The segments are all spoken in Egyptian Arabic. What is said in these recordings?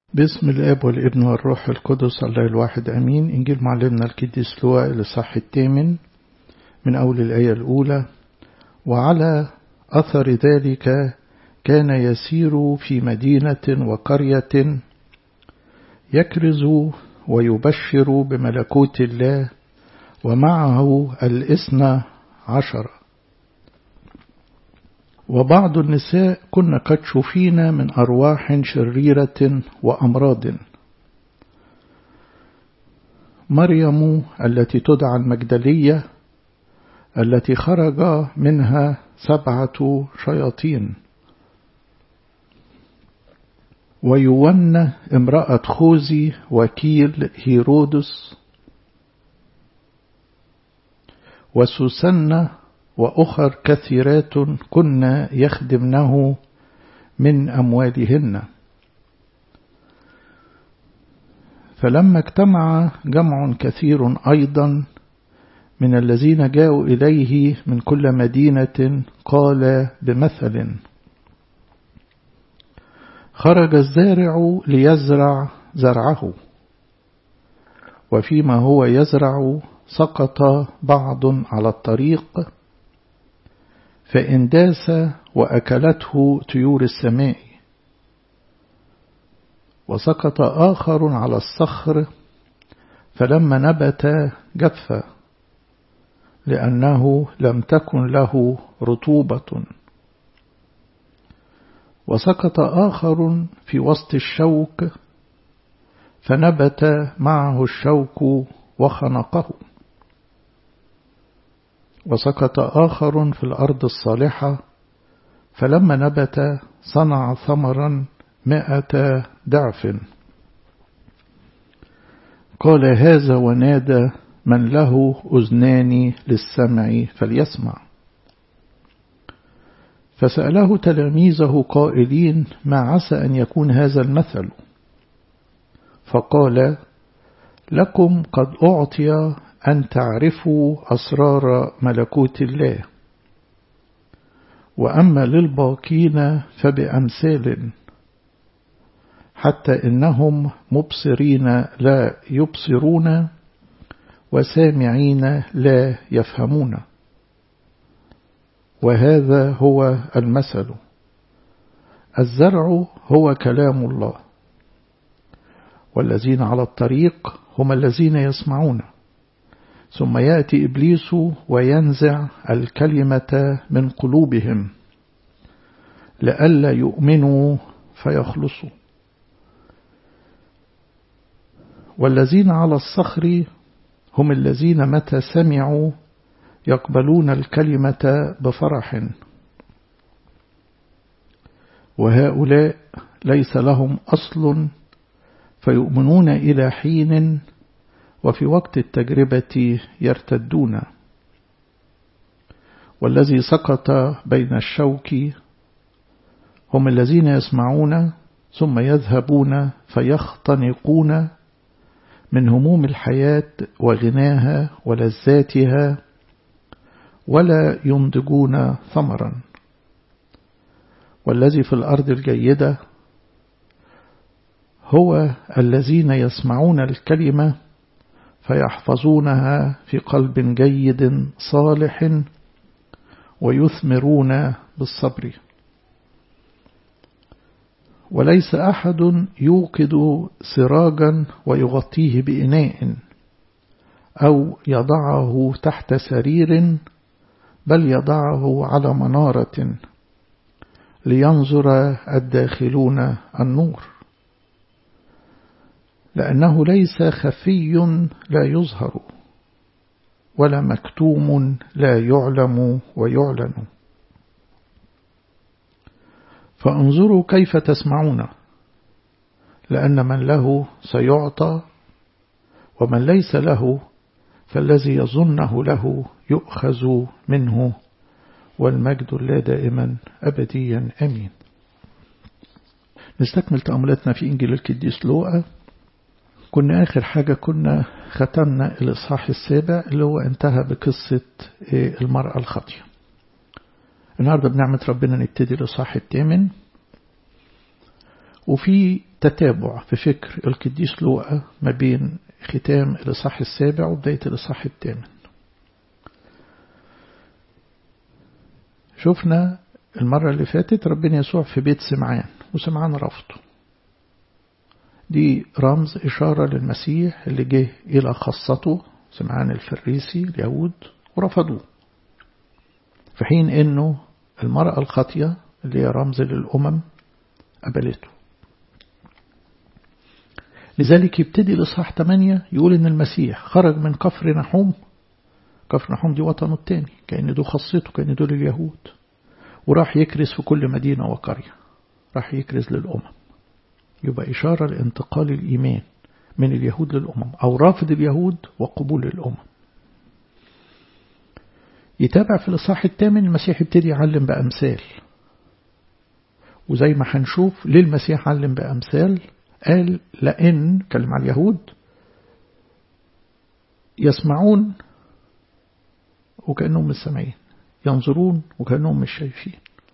باسم الاب والابن والروح القدس الله الواحد امين انجيل معلمنا القديس لوقا الاصحاح الثامن من اول الايه الاولى وعلى اثر ذلك كان يسير في مدينه وقريه يكرز ويبشر بملكوت الله ومعه الاثنى عشر وبعض النساء كن قد شفين من أرواح شريرة وأمراض مريم التي تدعى المجدلية التي خرج منها سبعة شياطين ويون امرأة خوذي وكيل هيرودس وسوسنة وأخر كثيرات كن يخدمنه من أموالهن فلما اجتمع جمع كثير أيضا من الذين جاءوا إليه من كل مدينة قال بمثل خرج الزارع ليزرع زرعه وفيما هو يزرع سقط بعض على الطريق فانداس وأكلته طيور السماء وسقط آخر على الصخر فلما نبت جف لأنه لم تكن له رطوبة وسقط آخر في وسط الشوك فنبت معه الشوك وخنقه وسقط آخر في الأرض الصالحة فلما نبت صنع ثمرا مائة ضعف قال هذا ونادى من له أذنان للسمع فليسمع فسأله تلاميذه قائلين ما عسى أن يكون هذا المثل فقال لكم قد أعطي أن تعرفوا أسرار ملكوت الله وأما للباقين فبأمثال حتى إنهم مبصرين لا يبصرون وسامعين لا يفهمون وهذا هو المثل الزرع هو كلام الله والذين على الطريق هم الذين يسمعون ثم يأتي إبليس وينزع الكلمة من قلوبهم لئلا يؤمنوا فيخلصوا والذين على الصخر هم الذين متى سمعوا يقبلون الكلمة بفرح وهؤلاء ليس لهم أصل فيؤمنون إلى حين وفي وقت التجربة يرتدون والذي سقط بين الشوك هم الذين يسمعون ثم يذهبون فيختنقون من هموم الحياة وغناها ولذاتها ولا ينضجون ثمرا والذي في الأرض الجيدة هو الذين يسمعون الكلمة فيحفظونها في قلب جيد صالح ويثمرون بالصبر وليس أحد يوقد سراجا ويغطيه بإناء أو يضعه تحت سرير بل يضعه على منارة لينظر الداخلون النور لأنه ليس خفي لا يظهر ولا مكتوم لا يعلم ويعلن فانظروا كيف تسمعون لأن من له سيعطى ومن ليس له فالذي يظنه له يؤخذ منه والمجد لا دائما أبديا أمين نستكمل تأملاتنا في إنجيل القديس لوقا كنا آخر حاجة كنا ختمنا الإصحاح السابع اللي هو انتهى بقصة المرأة الخاطية النهاردة بنعمة ربنا نبتدي الإصحاح الثامن وفي تتابع في فكر القديس لوقا ما بين ختام الإصحاح السابع وبداية الإصحاح الثامن شفنا المرة اللي فاتت ربنا يسوع في بيت سمعان وسمعان رفضه دي رمز إشارة للمسيح اللي جه إلى خاصته سمعان الفريسي اليهود ورفضوه في حين إنه المرأة الخاطية اللي هي رمز للأمم قبلته لذلك يبتدي الإصحاح 8 يقول إن المسيح خرج من كفر نحوم كفر نحوم دي وطنه التاني كأن دول خاصته كأن دول اليهود وراح يكرز في كل مدينة وقرية راح يكرز للأمم يبقى إشارة لانتقال الإيمان من اليهود للأمم أو رافض اليهود وقبول الأمم يتابع في الإصحاح الثامن المسيح يبتدي يعلم بأمثال وزي ما هنشوف ليه المسيح علم بأمثال قال لأن كلم على اليهود يسمعون وكأنهم مش سامعين ينظرون وكأنهم مش شايفين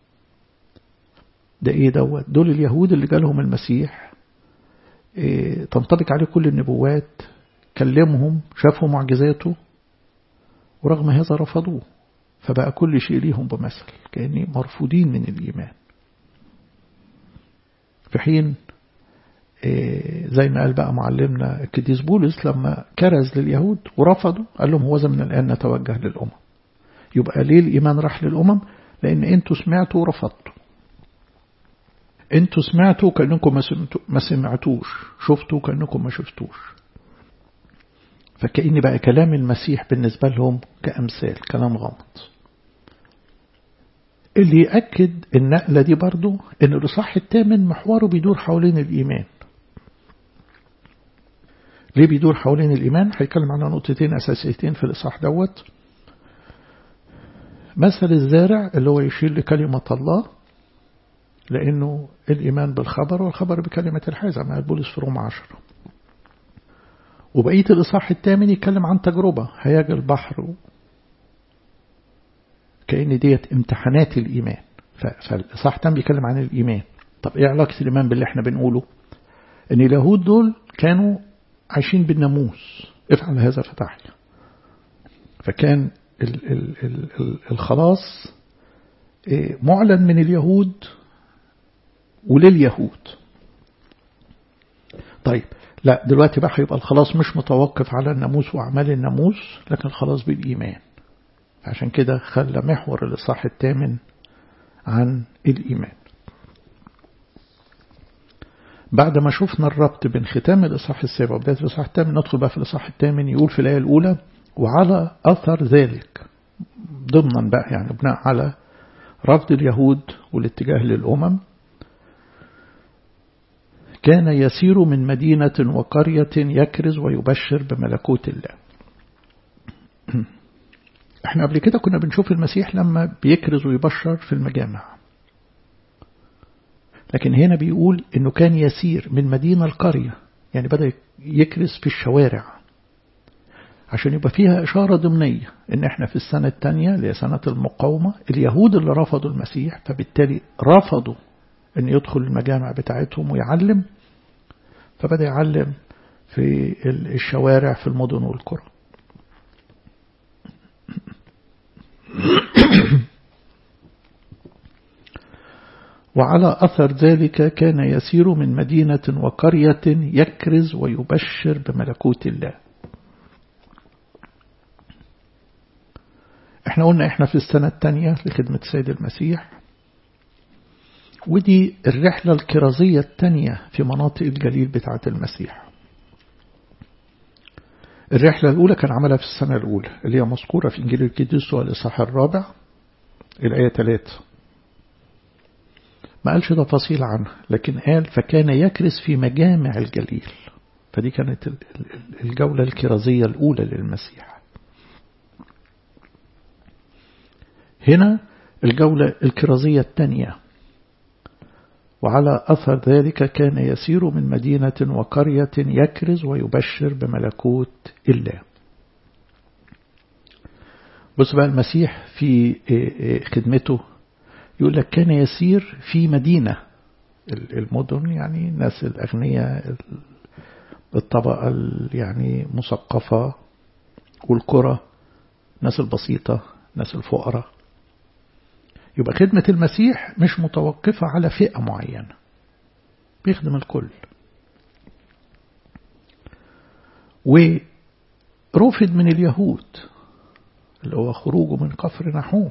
ده ايه دوت دول اليهود اللي جالهم المسيح إيه تنطبق عليه كل النبوات كلمهم شافوا معجزاته ورغم هذا رفضوه فبقى كل شيء ليهم بمثل كأني مرفوضين من الإيمان في حين إيه زي ما قال بقى معلمنا القديس بولس لما كرز لليهود ورفضوا قال لهم هو من الآن نتوجه للأمم يبقى ليه الإيمان راح للأمم لأن أنتوا سمعتوا ورفضتوا أنتوا سمعتوا كأنكم ما سمعتوش شفتوا كأنكم ما شفتوش فكأن بقى كلام المسيح بالنسبة لهم كأمثال كلام غامض اللي يأكد النقلة دي برضو أن الإصحاح الثامن محوره بيدور حوالين الإيمان ليه بيدور حوالين الإيمان هيتكلم عن نقطتين أساسيتين في الإصحاح دوت مثل الزارع اللي هو يشير لكلمة الله لأنه الإيمان بالخبر والخبر بكلمة الحياة زي ما قال بولس في روما عشرة وبقية الإصحاح الثامن يتكلم عن تجربة هياج البحر كأن ديت امتحانات الإيمان فالإصحاح الثامن بيتكلم عن الإيمان طب إيه علاقة الإيمان باللي احنا بنقوله إن اليهود دول كانوا عايشين بالناموس افعل هذا فتحيا فكان ال ال ال الخلاص معلن من اليهود ولليهود طيب لا دلوقتي بقى هيبقى الخلاص مش متوقف على الناموس وأعمال الناموس لكن الخلاص بالإيمان عشان كده خلى محور الإصحاح الثامن عن الإيمان بعد ما شفنا الربط بين ختام الإصحاح السابع وبداية الإصحاح الثامن ندخل بقى في الإصحاح الثامن يقول في الآية الأولى وعلى أثر ذلك ضمنا بقى يعني بناء على رفض اليهود والاتجاه للأمم كان يسير من مدينة وقرية يكرز ويبشر بملكوت الله احنا قبل كده كنا بنشوف المسيح لما بيكرز ويبشر في المجامع لكن هنا بيقول انه كان يسير من مدينة القرية يعني بدأ يكرز في الشوارع عشان يبقى فيها إشارة ضمنية إن إحنا في السنة الثانية اللي هي سنة المقاومة اليهود اللي رفضوا المسيح فبالتالي رفضوا إن يدخل المجامع بتاعتهم ويعلم فبدأ يعلم في الشوارع في المدن والقرى وعلى أثر ذلك كان يسير من مدينة وقرية يكرز ويبشر بملكوت الله احنا قلنا احنا في السنة الثانية لخدمة السيد المسيح ودي الرحلة الكرازية الثانية في مناطق الجليل بتاعة المسيح الرحلة الأولى كان عملها في السنة الأولى اللي هي مذكورة في إنجيل القديس والإصحاح الرابع الآية 3 ما قالش تفاصيل عنها لكن قال فكان يكرس في مجامع الجليل فدي كانت الجولة الكرازية الأولى للمسيح هنا الجولة الكرازية الثانية وعلى أثر ذلك كان يسير من مدينة وقرية يكرز ويبشر بملكوت الله بص بقى المسيح في خدمته يقول لك كان يسير في مدينة المدن يعني الناس الأغنياء الطبقة يعني مثقفة والقرى الناس البسيطة الناس الفقراء يبقى خدمة المسيح مش متوقفة على فئة معينة بيخدم الكل ورفض من اليهود اللي هو خروجه من كفر نحوم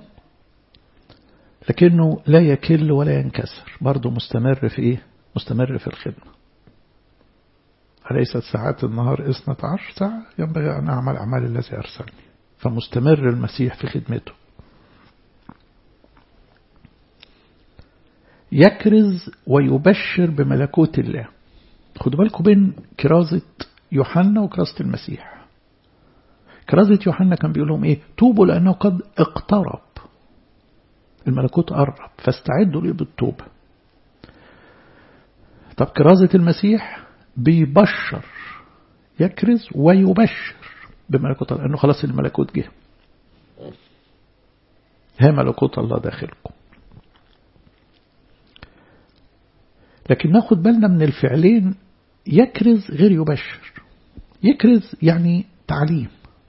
لكنه لا يكل ولا ينكسر برضه مستمر في ايه مستمر في الخدمة أليست ساعات النهار اثنة عشر ساعة ينبغي أن أعمل أعمال الذي أرسلني فمستمر المسيح في خدمته يكرز ويبشر بملكوت الله خدوا بالكم بين كرازة يوحنا وكرازة المسيح كرازة يوحنا كان بيقول لهم ايه توبوا لأنه قد اقترب الملكوت قرب فاستعدوا ليه بالتوبة طب كرازة المسيح بيبشر يكرز ويبشر بملكوت الله لأنه خلاص الملكوت جه ها ملكوت الله داخلكم لكن ناخد بالنا من الفعلين يكرز غير يبشر يكرز يعني تعليم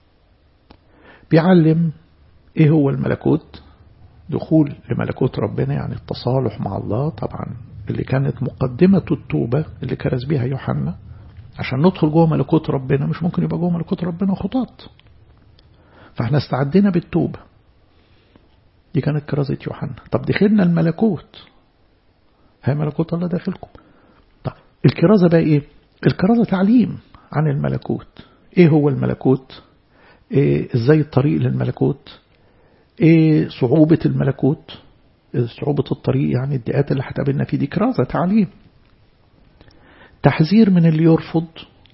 بيعلم ايه هو الملكوت دخول لملكوت ربنا يعني التصالح مع الله طبعا اللي كانت مقدمة التوبة اللي كرز بيها يوحنا عشان ندخل جوه ملكوت ربنا مش ممكن يبقى جوه ملكوت ربنا خطاط فاحنا استعدينا بالتوبة دي كانت كرازة يوحنا طب دخلنا الملكوت هي ملكوت الله داخلكم طب الكرازة بقى ايه الكرازة تعليم عن الملكوت ايه هو الملكوت إيه ازاي الطريق للملكوت ايه صعوبة الملكوت صعوبة الطريق يعني الدقات اللي هتقابلنا فيه دي كرازة تعليم تحذير من اللي يرفض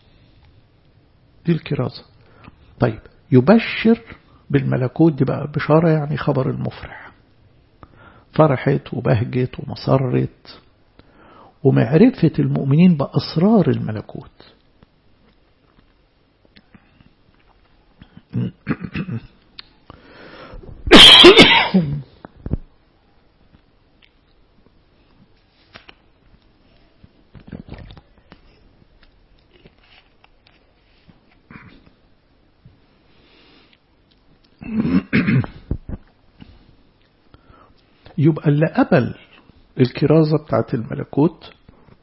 دي الكرازة طيب يبشر بالملكوت دي بقى بشارة يعني خبر المفرح فرحت وبهجت ومسرت ومعرفة المؤمنين بأسرار الملكوت يبقى اللي قبل الكرازة بتاعت الملكوت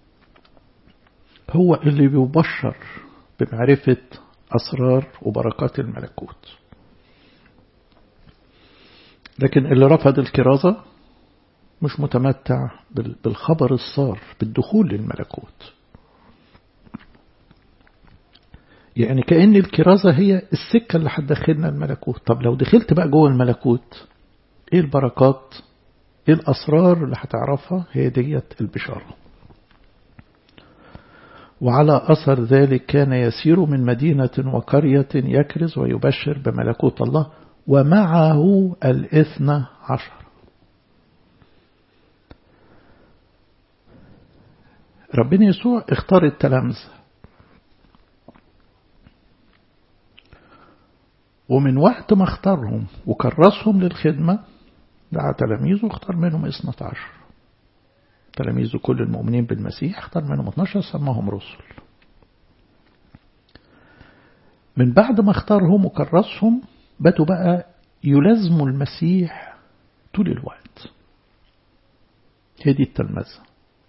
هو اللي بيبشر بمعرفة أسرار وبركات الملكوت لكن اللي رفض الكرازة مش متمتع بالخبر الصار بالدخول للملكوت يعني كأن الكرازة هي السكة اللي هتدخلنا الملكوت طب لو دخلت بقى جوه الملكوت ايه البركات ايه الأسرار اللي هتعرفها هي ديت البشارة وعلى أثر ذلك كان يسير من مدينة وقرية يكرز ويبشر بملكوت الله ومعه الاثنى عشر ربنا يسوع اختار التلامذة ومن وقت ما اختارهم وكرسهم للخدمة دعا تلاميذه واختار منهم اثنى عشر تلاميذه كل المؤمنين بالمسيح اختار منهم 12 سماهم رسل من بعد ما اختارهم وكرسهم بدوا بقى يلازموا المسيح طول الوقت هي دي التلمذة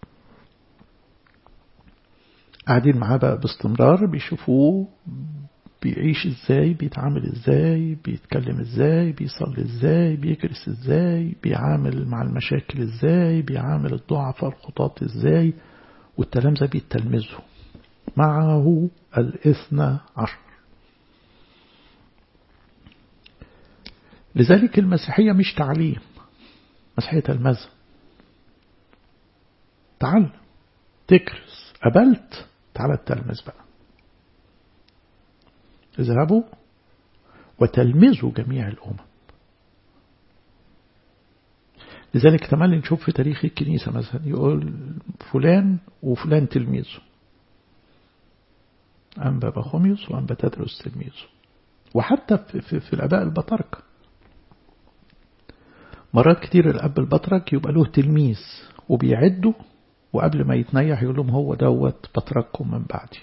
قاعدين معاه بقى باستمرار بيشوفوه بيعيش ازاي بيتعامل ازاي بيتكلم ازاي بيصلي ازاي بيكرس ازاي بيعامل مع المشاكل ازاي بيعامل الضعفاء الخطاة ازاي والتلامذة بيتلمذوا معه الاثنى عشر لذلك المسيحية مش تعليم مسيحية تلمذة تعال تكرس قبلت تعال التلمذ بقى اذهبوا وتلمذوا جميع الأمم لذلك تملي نشوف في تاريخ الكنيسة مثلا يقول فلان وفلان تلميذه أنبا بخوميوس وأنبا تدرس تلميذه وحتى في, في, في الآباء البطاركة مرات كتير الأب البطرك يبقى له تلميذ وبيعده وقبل ما يتنيح يقول لهم هو دوت بترككم من بعدي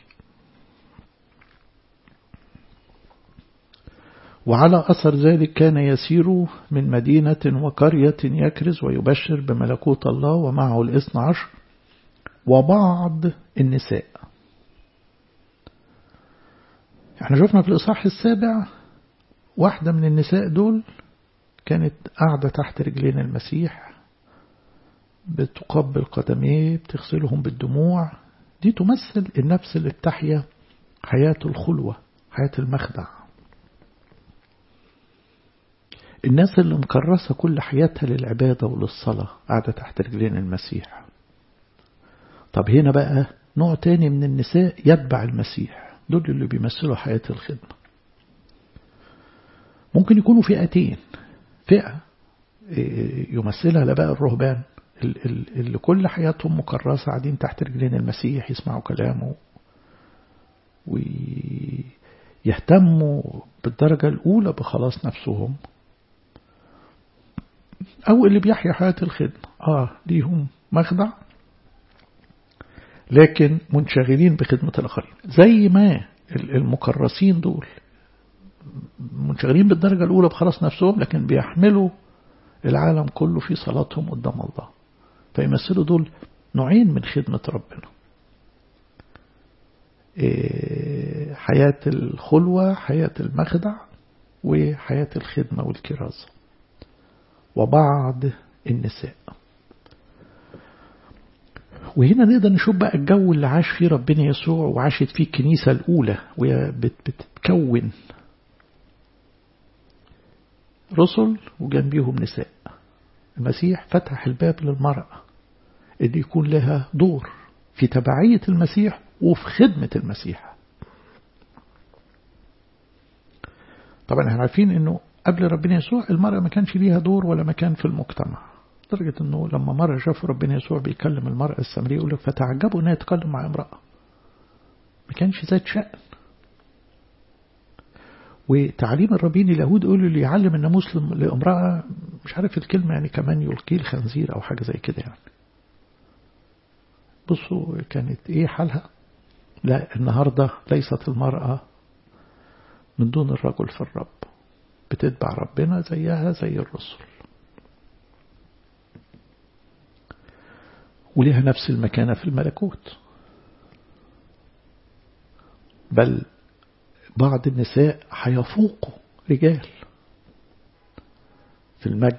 وعلى أثر ذلك كان يسير من مدينة وقرية يكرز ويبشر بملكوت الله ومعه الاثنى عشر وبعض النساء احنا شفنا في الإصحاح السابع واحدة من النساء دول كانت قاعدة تحت رجلين المسيح بتقبل قدميه بتغسلهم بالدموع دي تمثل النفس اللي بتحيا حياة الخلوة حياة المخدع الناس اللي مكرسة كل حياتها للعبادة وللصلاة قاعدة تحت رجلين المسيح طب هنا بقى نوع تاني من النساء يتبع المسيح دول اللي بيمثلوا حياة الخدمة ممكن يكونوا فئتين فئة يمثلها الآباء الرهبان اللي كل حياتهم مكرسة قاعدين تحت رجلين المسيح يسمعوا كلامه ويهتموا بالدرجة الأولى بخلاص نفسهم أو اللي بيحيا حياة الخدمة آه ليهم مخدع لكن منشغلين بخدمة الآخرين زي ما المكرسين دول منشغلين بالدرجة الأولى بخلاص نفسهم لكن بيحملوا العالم كله في صلاتهم قدام الله فيمثلوا دول نوعين من خدمة ربنا حياة الخلوة حياة المخدع وحياة الخدمة والكرازة وبعض النساء وهنا نقدر نشوف بقى الجو اللي عاش فيه ربنا يسوع وعاشت فيه الكنيسة الأولى وهي بتتكون رسل وجنبيهم نساء المسيح فتح الباب للمرأة اللي يكون لها دور في تبعية المسيح وفي خدمة المسيح طبعا احنا عارفين انه قبل ربنا يسوع المرأة ما كانش ليها دور ولا مكان في المجتمع لدرجة انه لما مرة شافوا ربنا يسوع بيكلم المرأة السامرية يقول لك فتعجبوا انها تتكلم مع امرأة ما كانش ذات شأن وتعليم الربين اليهود يقولوا اللي يعلم الناموس لامرأة مش عارف الكلمة يعني كمان يلقيه الخنزير أو حاجة زي كده يعني بصوا كانت إيه حالها لا النهاردة ليست المرأة من دون الرجل في الرب بتتبع ربنا زيها زي الرسل وليها نفس المكانة في الملكوت بل بعض النساء هيفوقوا رجال في المجد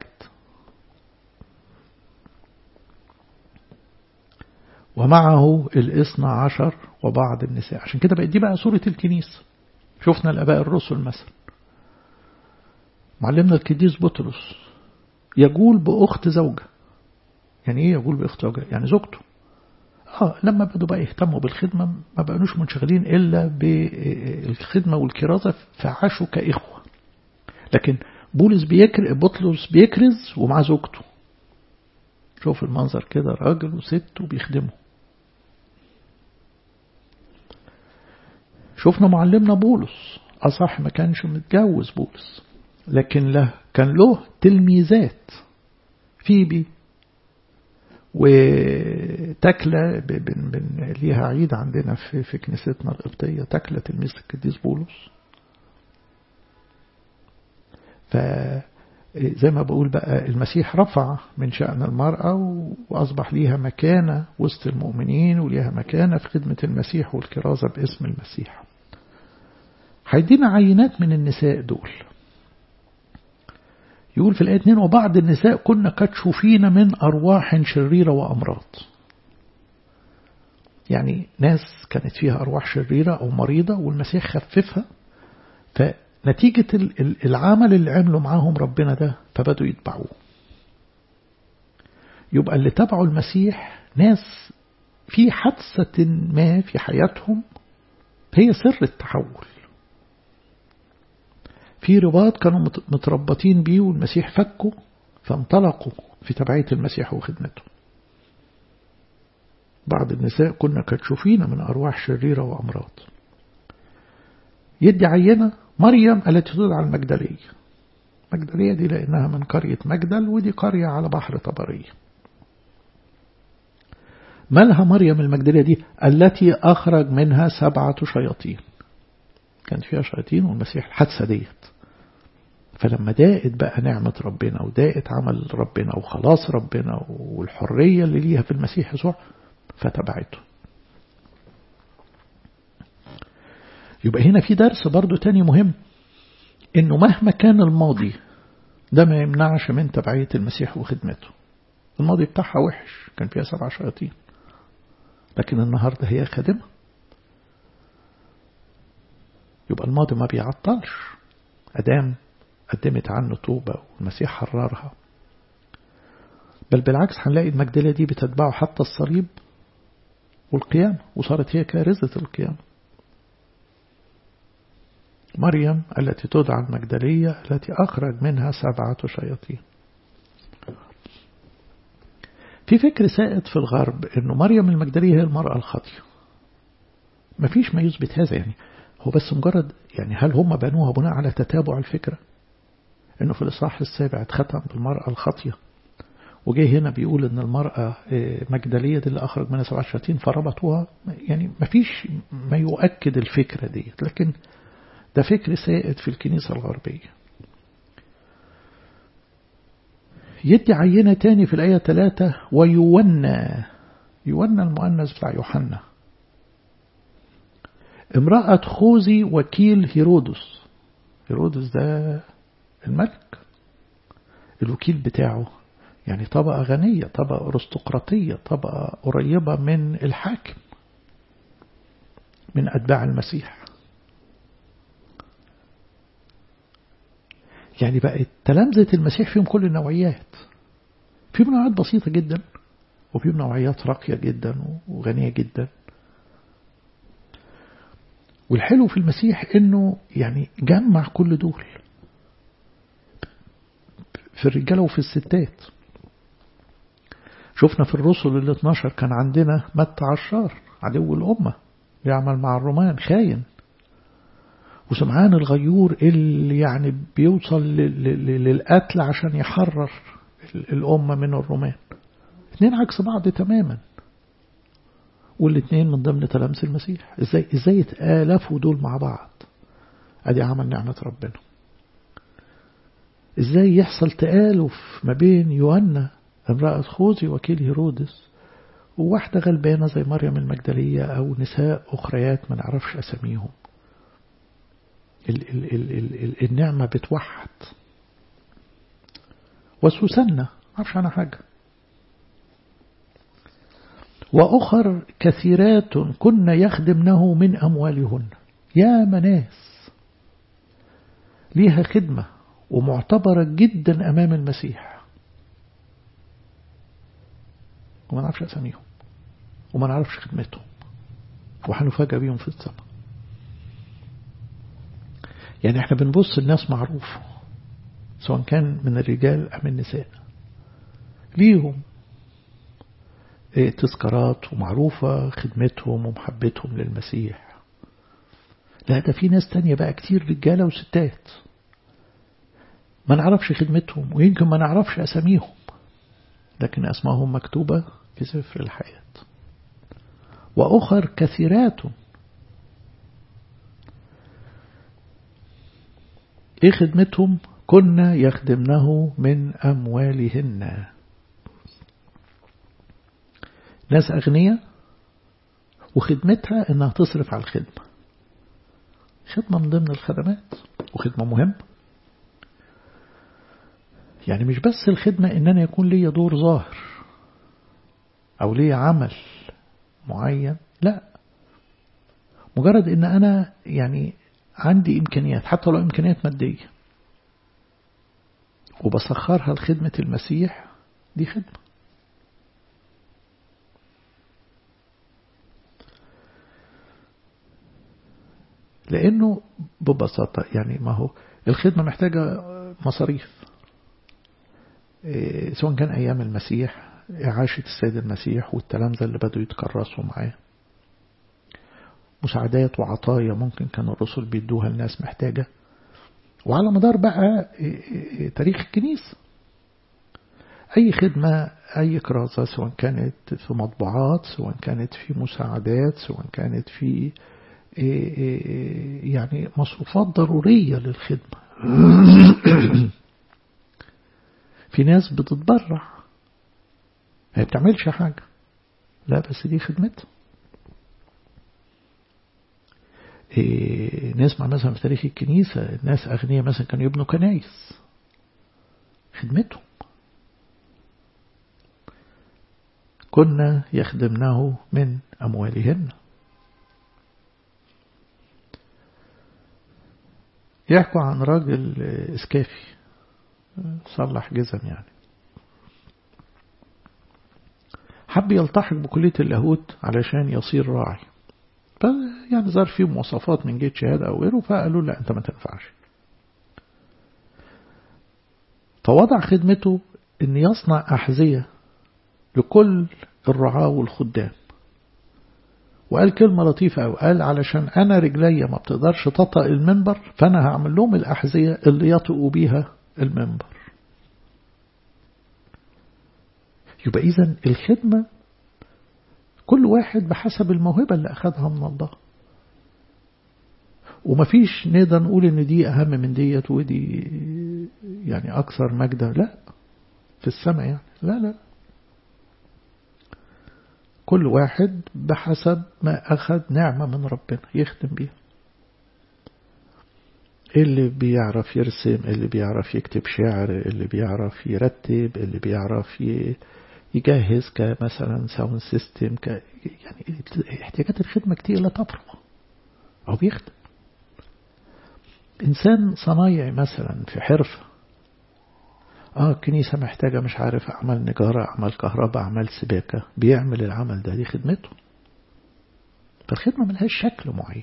ومعه الاثنى عشر وبعض النساء عشان كده بقت دي بقى صورة الكنيسة شفنا الأباء الرسل مثلا معلمنا القديس بطرس يقول بأخت زوجة يعني ايه يقول بأخت زوجة يعني زوجته اه لما بدوا بقى يهتموا بالخدمة ما بقنوش منشغلين إلا بالخدمة والكرازة فعاشوا كإخوة لكن بولس بيكر بطلس بيكرز ومع زوجته شوف المنظر كده راجل وست وبيخدموا شفنا معلمنا بولس أصح ما كانش متجوز بولس لكن له كان له تلميذات فيبي وتكلة بن بن ليها عيد عندنا في, في كنيستنا القبطية تكلة تلميذ القديس بولس فزي ما بقول بقى المسيح رفع من شأن المرأة وأصبح ليها مكانة وسط المؤمنين وليها مكانة في خدمة المسيح والكرازة باسم المسيح هيدينا عينات من النساء دول يقول في الآية 2 وبعض النساء كنا كتشوفين من أرواح شريرة وأمراض يعني ناس كانت فيها أرواح شريرة أو مريضة والمسيح خففها فنتيجة العمل اللي عملوا معاهم ربنا ده فبدوا يتبعوه يبقى اللي تبعوا المسيح ناس في حادثة ما في حياتهم هي سر التحول في رباط كانوا متربطين بيه والمسيح فكوا فانطلقوا في تبعية المسيح وخدمته بعض النساء كنا كتشوفين من أرواح شريرة وأمراض يدي عينة مريم التي تدعى المجدلية مجدلية دي لأنها من قرية مجدل ودي قرية على بحر طبرية مالها مريم المجدلية دي التي أخرج منها سبعة شياطين كانت فيها شياطين والمسيح الحادثة ديت فلما داقت بقى نعمة ربنا وداقت عمل ربنا وخلاص ربنا والحرية اللي ليها في المسيح يسوع فتبعته يبقى هنا في درس برضو تاني مهم انه مهما كان الماضي ده ما يمنعش من تبعية المسيح وخدمته الماضي بتاعها وحش كان فيها سبع شياطين لكن النهاردة هي خادمة يبقى الماضي ما بيعطلش أدام قدمت عنه توبة والمسيح حررها بل بالعكس هنلاقي المجدلة دي بتتبعه حتى الصليب والقيامة وصارت هي كارثة القيامة مريم التي تدعى المجدلية التي أخرج منها سبعة شياطين في فكر سائد في الغرب أنه مريم المجدلية هي المرأة الخاطئة مفيش ما يثبت هذا يعني هو بس مجرد يعني هل هم بنوها بناء على تتابع الفكرة أنه في الإصحاح السابع اتختم بالمرأة الخاطئة وجاي هنا بيقول أن المرأة مجدلية دي اللي أخرج منها سبعة شياطين فربطوها يعني مفيش ما يؤكد الفكرة ديت لكن ده فكر سائد في الكنيسة الغربية يدي عينة تاني في الآية 3 ويونى يونى المؤنث بتاع يوحنا امرأة خوذي وكيل هيرودس هيرودس ده الملك الوكيل بتاعه يعني طبقة غنية طبقة أرستقراطية طبقة قريبة من الحاكم من أتباع المسيح يعني بقت تلامذة المسيح فيهم كل النوعيات فيهم نوعيات بسيطة جدا وفيهم نوعيات راقية جدا وغنية جدا والحلو في المسيح انه يعني جمع كل دول في الرجالة وفي الستات شفنا في الرسل ال 12 كان عندنا متى عشار عدو الأمة بيعمل مع الرومان خاين وسمعان الغيور اللي يعني بيوصل للقتل عشان يحرر الأمة من الرومان اثنين عكس بعض تماما والاثنين من ضمن تلامس المسيح ازاي ازاي يتآلفوا دول مع بعض ادي عمل نعمة ربنا ازاي يحصل تآلف ما بين يوحنا امرأة خوذي وكيل هيرودس وواحدة غلبانة زي مريم المجدلية أو نساء أخريات ما نعرفش أساميهم ال ال ال ال ال النعمة بتوحد وسوسنة عارفش عنها حاجة وأخر كثيرات كن يخدمنه من أموالهن يا مناس ليها خدمة ومعتبرة جدا أمام المسيح وما نعرفش أساميهم وما نعرفش خدمتهم وحنفاجأ بيهم في السماء يعني احنا بنبص الناس معروف سواء كان من الرجال أم النساء ليهم تذكارات ومعروفة خدمتهم ومحبتهم للمسيح لا ده في ناس تانية بقى كتير رجالة وستات ما نعرفش خدمتهم ويمكن ما نعرفش أساميهم لكن أسمائهم مكتوبة في سفر الحياة وأخر كثيرات إيه خدمتهم كنا يخدمنه من أموالهن ناس أغنياء وخدمتها إنها تصرف على الخدمة خدمة من ضمن الخدمات وخدمة مهمة يعني مش بس الخدمة إن أنا يكون لي دور ظاهر أو لي عمل معين لا مجرد إن أنا يعني عندي إمكانيات حتى لو إمكانيات مادية وبسخرها لخدمة المسيح دي خدمة لأنه ببساطة يعني ما هو الخدمة محتاجة مصاريف سواء كان أيام المسيح إعاشة السيد المسيح والتلامذة اللي بدوا يتكرسوا معاه مساعدات وعطايا ممكن كان الرسل بيدوها الناس محتاجة وعلى مدار بقى تاريخ الكنيسة أي خدمة أي كراسة سواء كانت في مطبوعات سواء كانت في مساعدات سواء كانت في يعني مصروفات ضرورية للخدمة في ناس بتتبرع هي بتعملش حاجة لا بس دي خدمتها إيه نسمع مثلا في تاريخ الكنيسة الناس أغنياء مثلا كانوا يبنوا كنايس خدمتهم كنا يخدمناه من أموالهن يحكوا عن راجل اسكافي صلح جزم يعني حب يلتحق بكلية اللاهوت علشان يصير راعي يعني ظهر فيه مواصفات من جيت شهادة أو غيره فقالوا لا أنت ما تنفعش فوضع خدمته أن يصنع أحذية لكل الرعاة والخدام وقال كلمة لطيفة أو قال علشان أنا رجليا ما بتقدرش تطأ المنبر فأنا هعمل لهم الأحذية اللي يطئوا بيها المنبر يبقى إذا الخدمة كل واحد بحسب الموهبة اللي أخذها من الله ومفيش نقدر نقول إن دي أهم من ديت ودي يعني أكثر مجدا لا في السماء يعني لا لا كل واحد بحسب ما أخذ نعمة من ربنا يخدم بيها اللي بيعرف يرسم اللي بيعرف يكتب شعر اللي بيعرف يرتب اللي بيعرف يجهز كمثلا ساوند سيستم ك يعني احتياجات الخدمة كتير لا تفرغ أو بيخدم إنسان صنايعي مثلا في حرفة اه الكنيسة محتاجة مش عارف أعمال نجارة أعمال كهرباء أعمال سباكة بيعمل العمل ده دي خدمته فالخدمة ملهاش شكل معين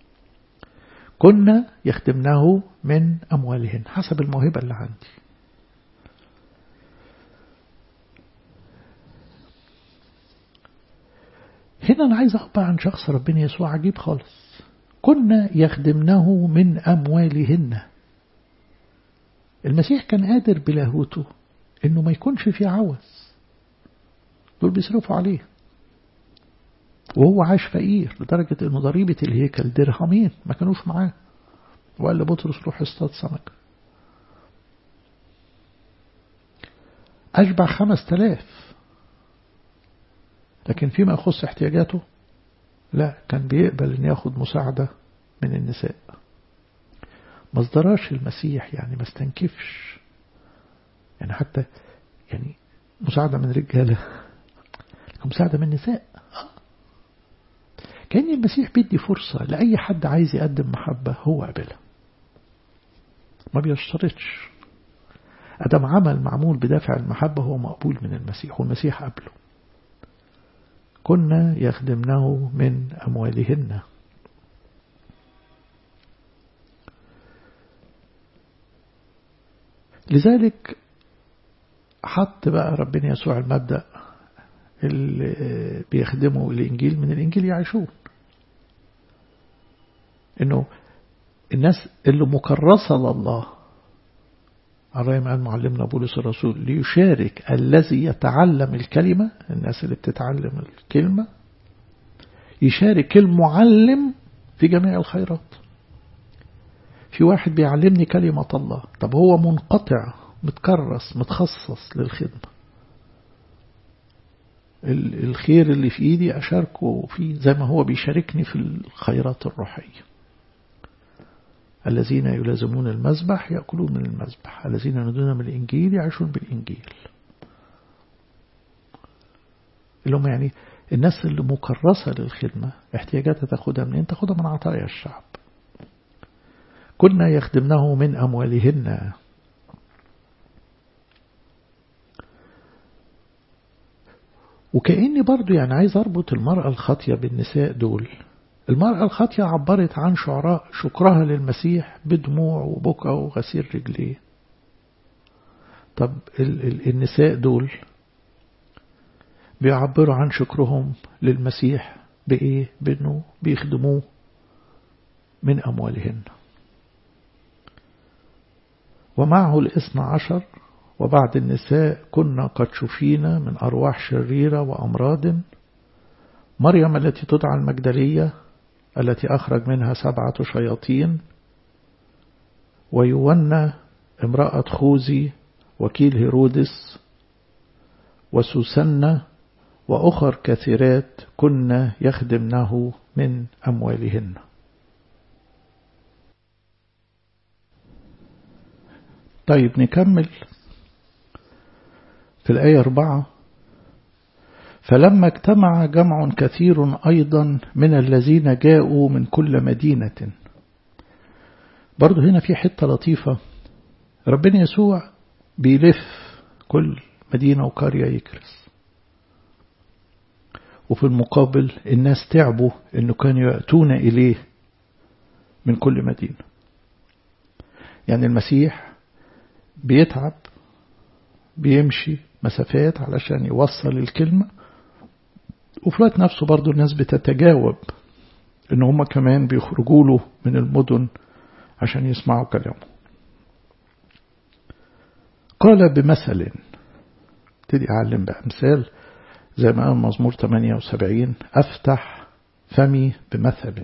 كنا يخدمناه من أموالهن حسب الموهبة اللي عندي هنا أنا عايز أخبر عن شخص ربنا يسوع عجيب خالص كنا يخدمناه من أموالهن المسيح كان قادر بلاهوته انه ما يكونش في عوز دول بيصرفوا عليه وهو عاش فقير لدرجة انه ضريبة الهيكل درهمين ما كانوش معاه وقال لبطرس روح اصطاد سمك أشبع خمس تلاف لكن فيما يخص احتياجاته لا كان بيقبل ان ياخد مساعدة من النساء ما ازدراش المسيح يعني ما استنكفش يعني حتى يعني مساعدة من رجالة لكن مساعدة من نساء كأن المسيح بيدي فرصة لأي حد عايز يقدم محبة هو قابلها ما بيشترطش أدم عمل معمول بدافع المحبة هو مقبول من المسيح والمسيح قبله كنا يخدمنه من أموالهن لذلك حط بقى ربنا يسوع المبدأ اللي بيخدموا الإنجيل من الإنجيل يعيشون إنه الناس اللي مكرسة لله الرأي مع معلمنا بولس الرسول ليشارك الذي يتعلم الكلمة الناس اللي بتتعلم الكلمة يشارك المعلم في جميع الخيرات في واحد بيعلمني كلمة الله طب هو منقطع متكرس متخصص للخدمة الخير اللي في ايدي اشاركه فيه زي ما هو بيشاركني في الخيرات الروحية الذين يلازمون المذبح يأكلون من المذبح الذين ينادون من الإنجيل يعيشون بالإنجيل اللي هم يعني الناس اللي مكرسة للخدمة احتياجاتها تاخدها منين تاخدها من عطايا الشعب كنا يخدمنه من أموالهن وكأني برضو يعني عايز أربط المرأة الخاطية بالنساء دول المرأة الخاطية عبرت عن شعراء شكرها للمسيح بدموع وبكى وغسيل رجليه طب ال ال النساء دول بيعبروا عن شكرهم للمسيح بإيه؟ بأنه بيخدموه من أموالهن ومعه الاثنى عشر وبعد النساء كنا قد شفينا من أرواح شريرة وأمراض مريم التي تدعى المجدلية التي أخرج منها سبعة شياطين ويونا امرأة خوزي وكيل هيرودس وسوسنة وأخر كثيرات كنا يخدمنه من أموالهن طيب نكمل في الآية أربعة فلما اجتمع جمع كثير أيضا من الذين جاءوا من كل مدينة برضو هنا في حتة لطيفة ربنا يسوع بيلف كل مدينة وقرية يكرس وفي المقابل الناس تعبوا انه كانوا يأتون إليه من كل مدينة يعني المسيح بيتعب بيمشي مسافات علشان يوصل الكلمة وفي الوقت نفسه برضو الناس بتتجاوب ان هم كمان بيخرجوا له من المدن عشان يسمعوا كلامه قال بمثل ابتدي أعلم بأمثال زي ما قال مزمور 78 أفتح فمي بمثل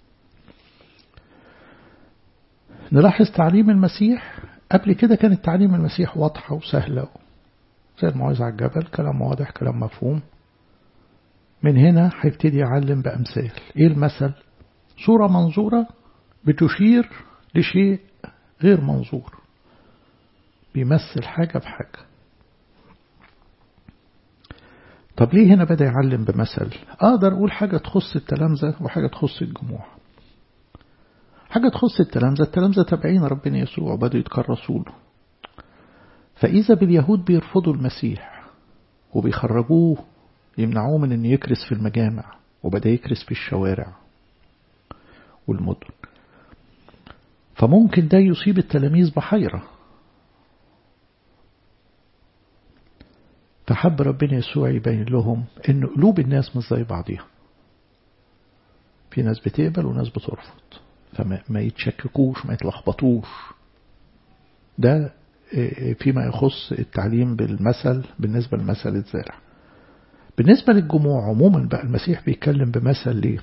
نلاحظ تعليم المسيح قبل كده كانت تعليم المسيح واضحة وسهلة زي الموعظة على الجبل كلام واضح كلام مفهوم من هنا هيبتدي يعلم بأمثال إيه المثل صورة منظورة بتشير لشيء غير منظور بيمثل حاجة بحاجة طب ليه هنا بدأ يعلم بمثل أقدر أقول حاجة تخص التلامذة وحاجة تخص الجموع حاجة تخص التلامذة التلامذة تابعين ربنا يسوع وبدأوا يتكرسوا له فإذا باليهود بيرفضوا المسيح وبيخرجوه يمنعوه من أن يكرس في المجامع وبدأ يكرس في الشوارع والمدن فممكن ده يصيب التلاميذ بحيرة فحب ربنا يسوع يبين لهم أن قلوب الناس مش زي بعضيها في ناس بتقبل وناس بترفض فما يتشككوش ما يتلخبطوش ده فيما يخص التعليم بالمثل بالنسبة لمثل الزارع بالنسبة للجموع عموما بقى المسيح بيتكلم بمثل ليه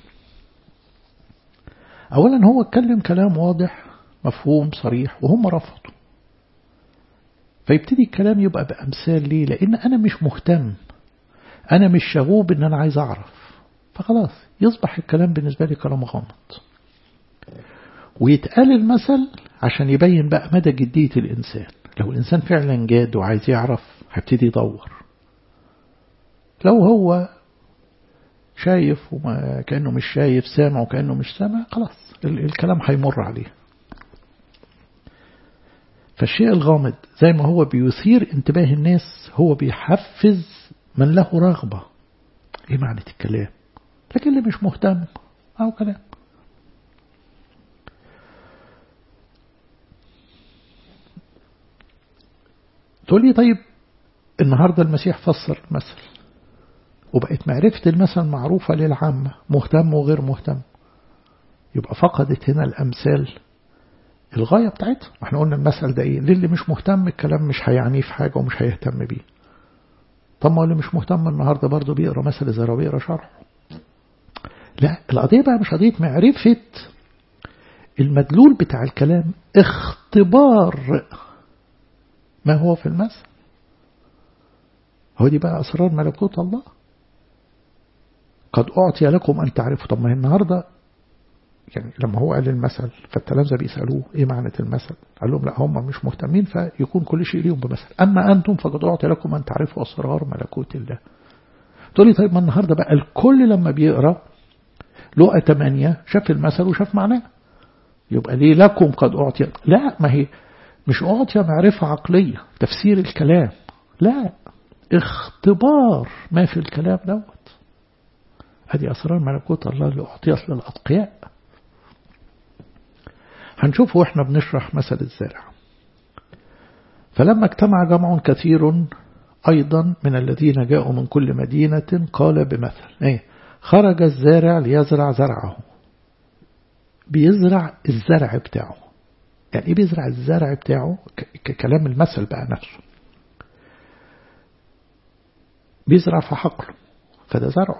أولا هو اتكلم كلام واضح مفهوم صريح وهم رفضوا فيبتدي الكلام يبقى بأمثال ليه لأن أنا مش مهتم أنا مش شغوب إن أنا عايز أعرف فخلاص يصبح الكلام بالنسبة لي كلام غامض ويتقال المثل عشان يبين بقى مدى جدية الإنسان لو الإنسان فعلا جاد وعايز يعرف هيبتدي يدور لو هو شايف وما كأنه مش شايف سامع وكأنه مش سامع خلاص الكلام هيمر عليه فالشيء الغامض زي ما هو بيثير انتباه الناس هو بيحفز من له رغبة ايه معنى الكلام لكن اللي مش مهتم او كلام تقول لي طيب النهاردة المسيح فسر المثل وبقت معرفة المثل معروفة للعامة مهتم وغير مهتم يبقى فقدت هنا الأمثال الغاية بتاعتها احنا قلنا المثل ده ايه للي مش مهتم الكلام مش هيعنيه في حاجة ومش هيهتم بيه طب ما اللي مش مهتم النهاردة برضه بيقرا مثل زي ما بيقرا شرحه لا القضية بقى مش قضية معرفة المدلول بتاع الكلام اختبار ما هو في المثل هو دي بقى أسرار ملكوت الله قد أعطي لكم أن تعرفوا طب ما هي النهاردة يعني لما هو قال المثل فالتلامذة بيسألوه إيه معنى المثل قال لهم لا هم مش مهتمين فيكون كل شيء ليهم بمثل أما أنتم فقد أعطي لكم أن تعرفوا أسرار ملكوت الله تقول لي طيب ما النهاردة بقى الكل لما بيقرأ لقى 8 شاف المثل وشاف معناه يبقى ليه لكم قد أعطي لا ما هي مش أعطي معرفة عقلية تفسير الكلام لا اختبار ما في الكلام دوت هذه أسرار ملكوت الله اللي أعطيت للأتقياء هنشوفه وإحنا بنشرح مثل الزارع فلما اجتمع جمع كثير أيضا من الذين جاءوا من كل مدينة قال بمثل ايه خرج الزارع ليزرع زرعه بيزرع الزرع بتاعه يعني ايه بيزرع الزرع بتاعه كلام المثل بقى نفسه بيزرع في حقله فده زرعه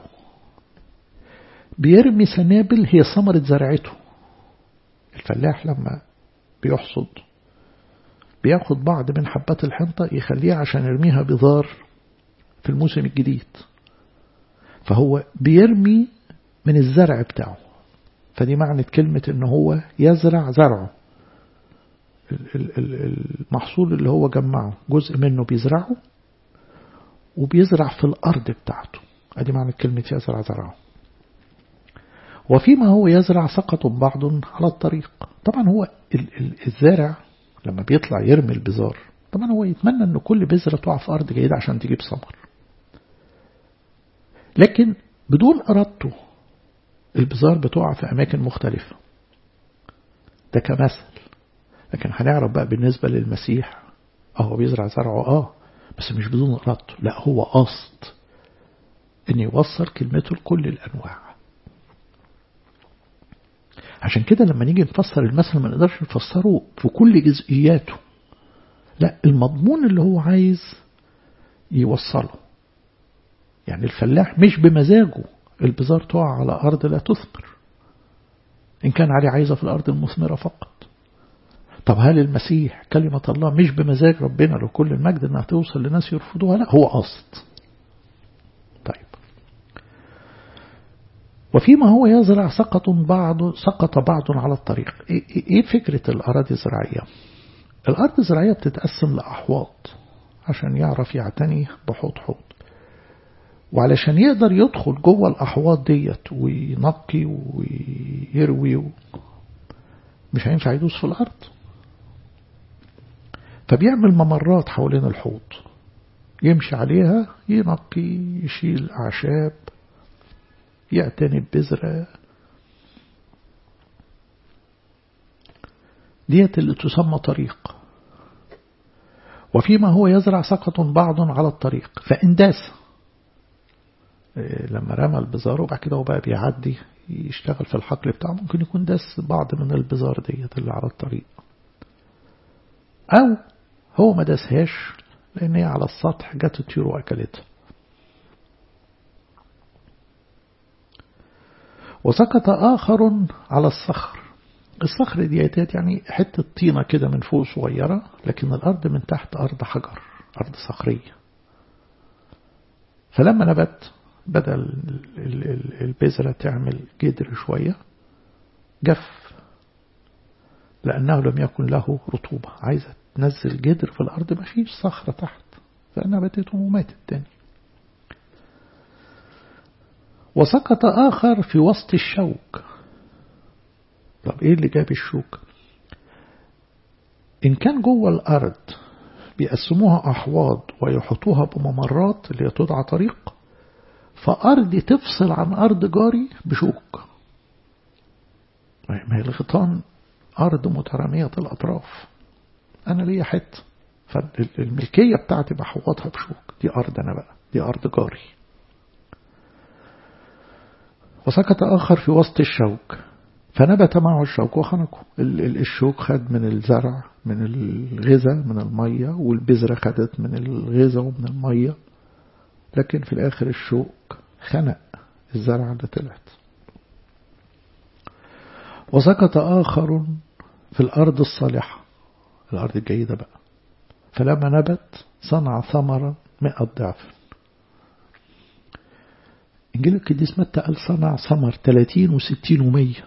بيرمي سنابل هي ثمرة زرعته الفلاح لما بيحصد بياخد بعض من حبات الحنطة يخليها عشان يرميها بذار في الموسم الجديد فهو بيرمي من الزرع بتاعه فدي معنى كلمة ان هو يزرع زرعه المحصول اللي هو جمعه جزء منه بيزرعه وبيزرع في الأرض بتاعته ادي معنى كلمة يزرع زرعه وفيما هو يزرع سقط بعض على الطريق طبعا هو الزارع لما بيطلع يرمي البذار طبعا هو يتمنى ان كل بذرة تقع في أرض جيدة عشان تجيب ثمر لكن بدون إرادته البذار بتقع في أماكن مختلفة ده كمثل لكن هنعرف بقى بالنسبة للمسيح هو بيزرع زرعه اه بس مش بدون إرادته لا هو قصد ان يوصل كلمته لكل الأنواع عشان كده لما نيجي نفسر المثل ما نقدرش نفسره في كل جزئياته لا المضمون اللي هو عايز يوصله يعني الفلاح مش بمزاجه البذار تقع على أرض لا تثمر إن كان عليه عايزة في الأرض المثمرة فقط طب هل المسيح كلمة الله مش بمزاج ربنا لو كل المجد انها توصل لناس يرفضوها لا هو قصد طيب وفيما هو يزرع سقط بعض سقط بعض على الطريق ايه فكرة الأراضي الزراعية الأرض الزراعية بتتقسم لأحواض عشان يعرف يعتني بحوض حوض وعلشان يقدر يدخل جوه الأحواض ديت وينقي ويروي مش هينفع يدوس في الأرض فبيعمل ممرات حوالين الحوض يمشي عليها ينقي يشيل أعشاب يعتني ببذرة ديت اللي تسمى طريق وفيما هو يزرع سقط بعض على الطريق فإن داس لما رمى البزار وبعد كده هو بقى بيعدي يشتغل في الحقل بتاعه ممكن يكون داس بعض من البزار ديت اللي على الطريق أو هو ما داسهاش لأن هي على السطح جت الطيور وأكلتها وسقط آخر على الصخر الصخر ديت يعني حتة طينة كده من فوق صغيرة لكن الأرض من تحت أرض حجر أرض صخرية فلما نبت بدل البذرة تعمل جدر شوية جف لأنه لم يكن له رطوبة عايزة تنزل جدر في الأرض ما فيش صخرة تحت فنبتت وماتت تاني وسقط آخر في وسط الشوك طب إيه اللي جاب الشوك إن كان جوه الأرض بيقسموها أحواض ويحطوها بممرات اللي تدعى طريق فأرض تفصل عن أرض جاري بشوك ما هي الغيطان أرض مترامية الأطراف أنا ليا حتة فالملكية بتاعتي بحوطها بشوك دي أرض أنا بقى دي أرض جاري وسقط آخر في وسط الشوك فنبت معه الشوك وخنقه الشوك خد من الزرع من الغذاء من المية والبذرة خدت من الغذاء ومن المية لكن في الآخر الشوك خنق الزرع اللي طلعت وسقط آخر في الأرض الصالحة الأرض الجيدة بقى فلما نبت صنع ثمرة مئة ضعف إنجيل القديس متى قال صنع ثمر 30 و60 و100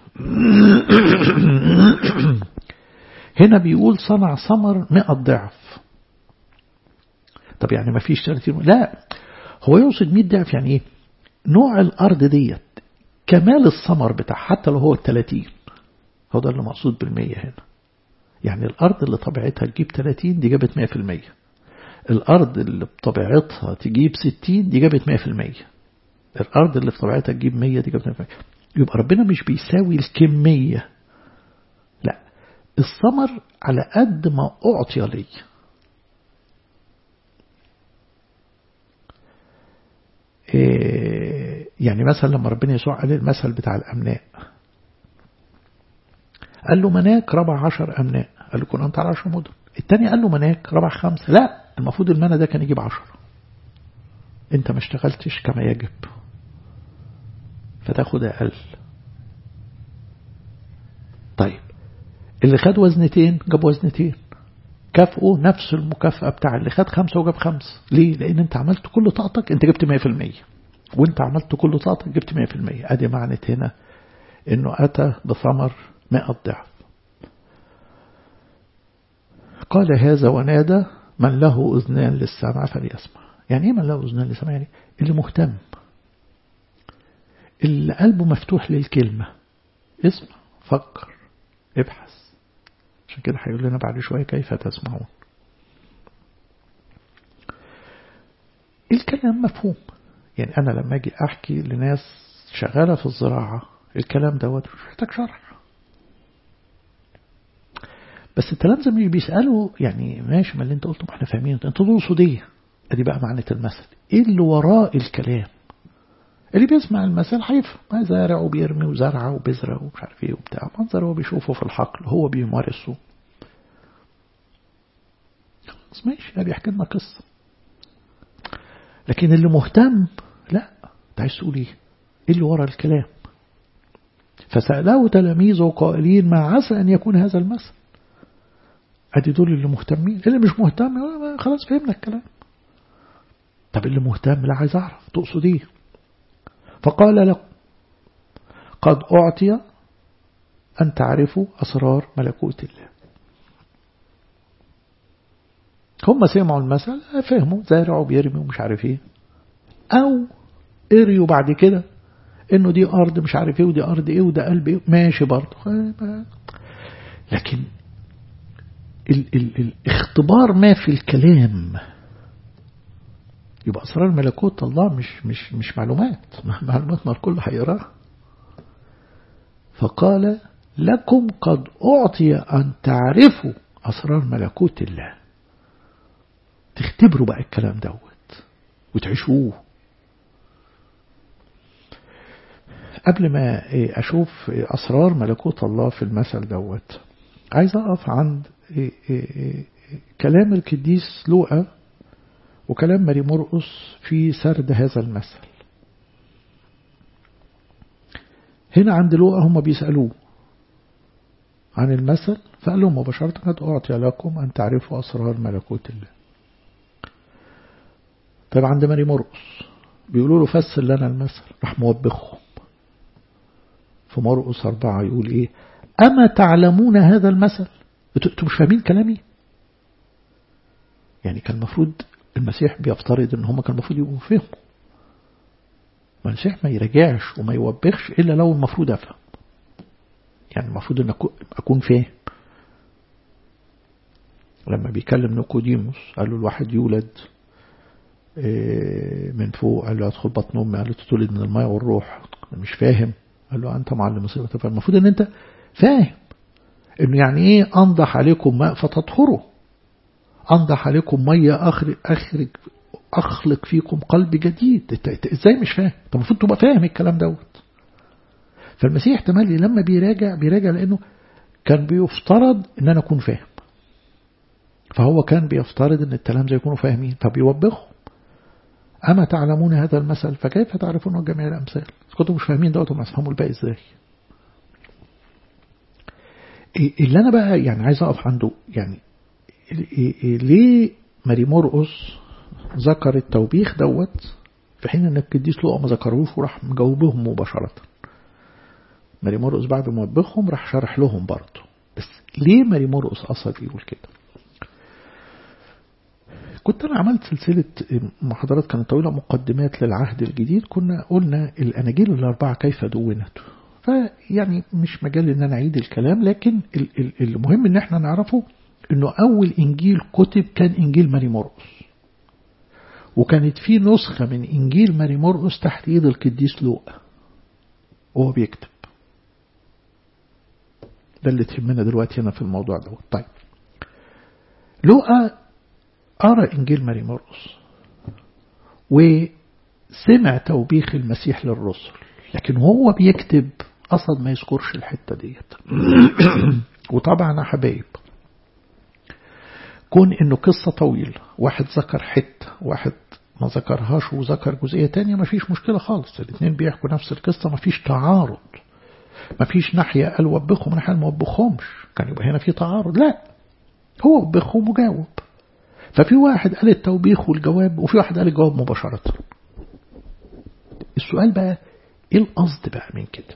هنا بيقول صنع ثمر 100 ضعف طب يعني ما فيش 30 لا هو يقصد 100 ضعف يعني ايه نوع الأرض ديت كمال الثمر بتاع حتى لو هو 30 هو ده اللي مقصود بالمية هنا يعني الأرض اللي طبيعتها تجيب 30 دي جابت 100% الأرض اللي بطبيعتها تجيب 60 دي جابت 100% الأرض اللي في طبيعتها تجيب 100 دي جابت 100% يبقى ربنا مش بيساوي الكمية لا الثمر على قد ما أعطي لي إيه يعني مثلا لما ربنا يسوع قال المثل بتاع الأمناء قال له مناك ربع عشر أمناء قال له كن أنت على عشر مدن التاني قال له مناك ربع خمسة لا المفروض المنى ده كان يجيب عشر انت ما اشتغلتش كما يجب فتاخد أقل طيب اللي خد وزنتين جاب وزنتين كافئه نفس المكافأة بتاع اللي خد خمسة وجاب خمسة ليه؟ لأن أنت عملت كل طاقتك أنت جبت 100% وأنت عملت كل طاقتك جبت 100% أدي معنى هنا إنه أتى بثمر 100 ضعف قال هذا ونادى من له أذنان للسمع فليسمع يعني إيه من له أذنان للسمع يعني اللي مهتم اللي قلبه مفتوح للكلمة اسمع فكر ابحث عشان كده هيقول لنا بعد شوية كيف تسمعون الكلام مفهوم يعني أنا لما أجي أحكي لناس شغالة في الزراعة الكلام دوت مش محتاج شرح بس التلامذة مش بيسألوا يعني ماشي ما اللي انت قلته ما احنا فاهمين انت تقصد ايه ادي بقى معنى المثل ايه اللي وراء الكلام اللي بيسمع المثل هيفهم زارع وبيرمي وزرعه وبذره ومش عارف ايه وبتاع منظر هو بيشوفه في الحقل هو بيمارسه خلاص ماشي ده بيحكي لنا قصه لكن اللي مهتم لا انت عايز تقول ايه ايه اللي ورا الكلام فسأله تلاميذه قائلين ما عسى أن يكون هذا المثل أدي دول اللي مهتمين اللي مش مهتم خلاص فهمنا الكلام طب اللي مهتم لا عايز أعرف تقصد إيه فقال له قد أعطي أن تعرفوا أسرار ملكوت الله هم سمعوا المثل فهموا زارعوا بيرموا مش عارف ايه او قريوا بعد كده انه دي ارض مش عارف ايه ودي ارض ايه وده قلب ايه ماشي برضه لكن ال ال الاختبار ما في الكلام يبقى اسرار ملكوت الله مش مش مش معلومات معلومات ما الكل هيقراها فقال لكم قد أعطي أن تعرفوا أسرار ملكوت الله تختبروا بقى الكلام دوت وتعيشوه قبل ما أشوف أسرار ملكوت الله في المثل دوت عايز أقف عند كلام القديس لوقا وكلام ماري مرقس في سرد هذا المثل هنا عند لوقا هم بيسألوه عن المثل فقال لهم مباشرة قد أعطي لكم أن تعرفوا أسرار ملكوت الله طيب عند ماري مرقس بيقولوا له فسر لنا المثل راح موبخهم في مرقس أربعة يقول إيه أما تعلمون هذا المثل أنتوا مش فاهمين كلامي يعني كان المفروض المسيح بيفترض ان هم كان المفروض يبقوا فهموا ما المسيح ما يرجعش وما يوبخش الا لو المفروض افهم يعني المفروض ان اكون فاهم لما بيكلم نيقوديموس قال له الواحد يولد من فوق قال له ادخل بطن امي قال له تولد من الماء والروح مش فاهم قال له انت معلم مصيبه تفهم المفروض ان انت فاهم انه يعني ايه انضح عليكم ماء فتطهروا انضح عليكم ميه اخرج اخرج اخلق فيكم قلب جديد ازاي مش فاهم طب المفروض تبقى فاهم الكلام دوت فالمسيح احتمال لما بيراجع بيراجع لانه كان بيفترض ان انا اكون فاهم فهو كان بيفترض ان التلامذه يكونوا فاهمين فبيوبخهم أما تعلمون هذا المثل فكيف تعرفون جميع الأمثال كنتم مش فاهمين دوت ما تفهموا الباقي ازاي اللي أنا بقى يعني عايز أقف عنده يعني ليه ماري مرقس ذكر التوبيخ دوت في حين ان القديس لقى ما ذكروش وراح مجاوبهم مباشرة ماري مرقس بعد ما وبخهم راح شرح لهم برضه بس ليه ماري مرقس قصد يقول كده كنت أنا عملت سلسلة محاضرات كانت طويلة مقدمات للعهد الجديد كنا قلنا الأناجيل الأربعة كيف دونت فيعني مش مجال إن أنا أعيد الكلام لكن المهم إن احنا نعرفه إنه أول إنجيل كتب كان إنجيل ماري مرقس وكانت في نسخة من إنجيل ماري مرقس تحت إيد القديس لوقا وهو بيكتب ده اللي تهمنا دلوقتي هنا في الموضوع ده طيب لوقا قرأ إنجيل ماري مرقس وسمع توبيخ المسيح للرسل لكن هو بيكتب قصد ما يذكرش الحتة ديت وطبعا يا حبايب كون انه قصة طويلة واحد ذكر حتة واحد ما ذكرهاش وذكر جزئية تانية ما فيش مشكلة خالص الاثنين بيحكوا نفس القصة ما فيش تعارض ما فيش ناحية قال وبخهم وناحية ما وبخهمش كان يبقى هنا في تعارض لا هو وبخهم وجاوب ففي واحد قال التوبيخ والجواب وفي واحد قال الجواب مباشرة السؤال بقى ايه القصد بقى من كده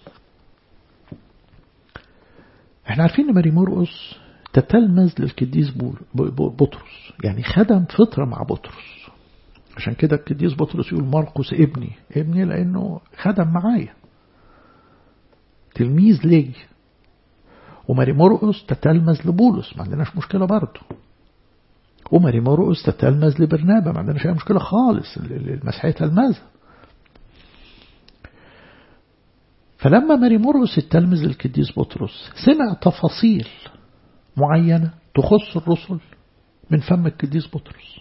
احنا عارفين ان ماري مرقس تتلمذ للقديس بطرس يعني خدم فترة مع بطرس عشان كده القديس بطرس يقول مرقس ابني ابني لأنه خدم معايا تلميذ لي وماري مرقس تتلمذ لبولس ما عندناش مشكلة برضه وماري مرقس تتلمذ لبرنابا ما عندناش أي مشكلة خالص المسيحية تلمذة فلما ماري مرقس التلمذ للقديس بطرس سمع تفاصيل معينة تخص الرسل من فم القديس بطرس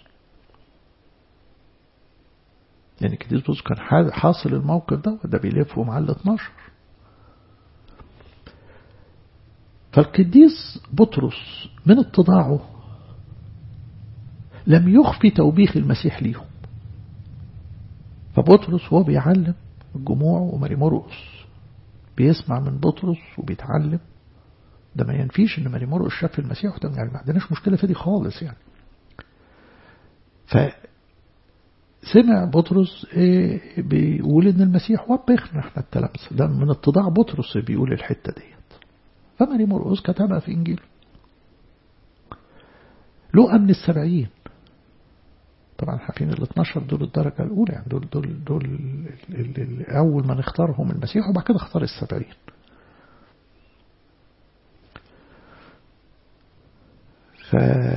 يعني القديس بطرس كان حاصل الموقف ده وده بيلف مع ال 12 فالقديس بطرس من اتضاعه لم يخفي توبيخ المسيح ليهم فبطرس هو بيعلم الجموع وماري مرقس بيسمع من بطرس وبيتعلم ده ما ينفيش ان ماري مرقس شاف المسيح وده يعني ما عندناش مشكله في دي خالص يعني فسمع بطرس إيه بيقول ان المسيح وبخنا احنا التلامذه ده من اتضاع بطرس بيقول الحته ديت فماري مرقس كتبها في انجيله لقى من السبعين طبعا عارفين ال 12 دول الدرجة الأولى يعني دول دول دول أول ما نختارهم المسيح وبعد كده اختار السبعين ف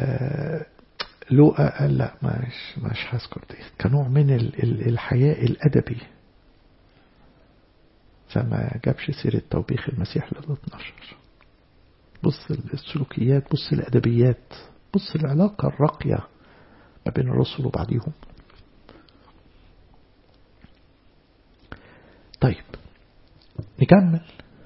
لوقا قال لا مش مش هذكر دي كنوع من الحياء الأدبي فما جابش سيرة توبيخ المسيح لل 12 بص السلوكيات بص الأدبيات بص العلاقة الراقية ما بين الرسل وبعضهم طيب نكمل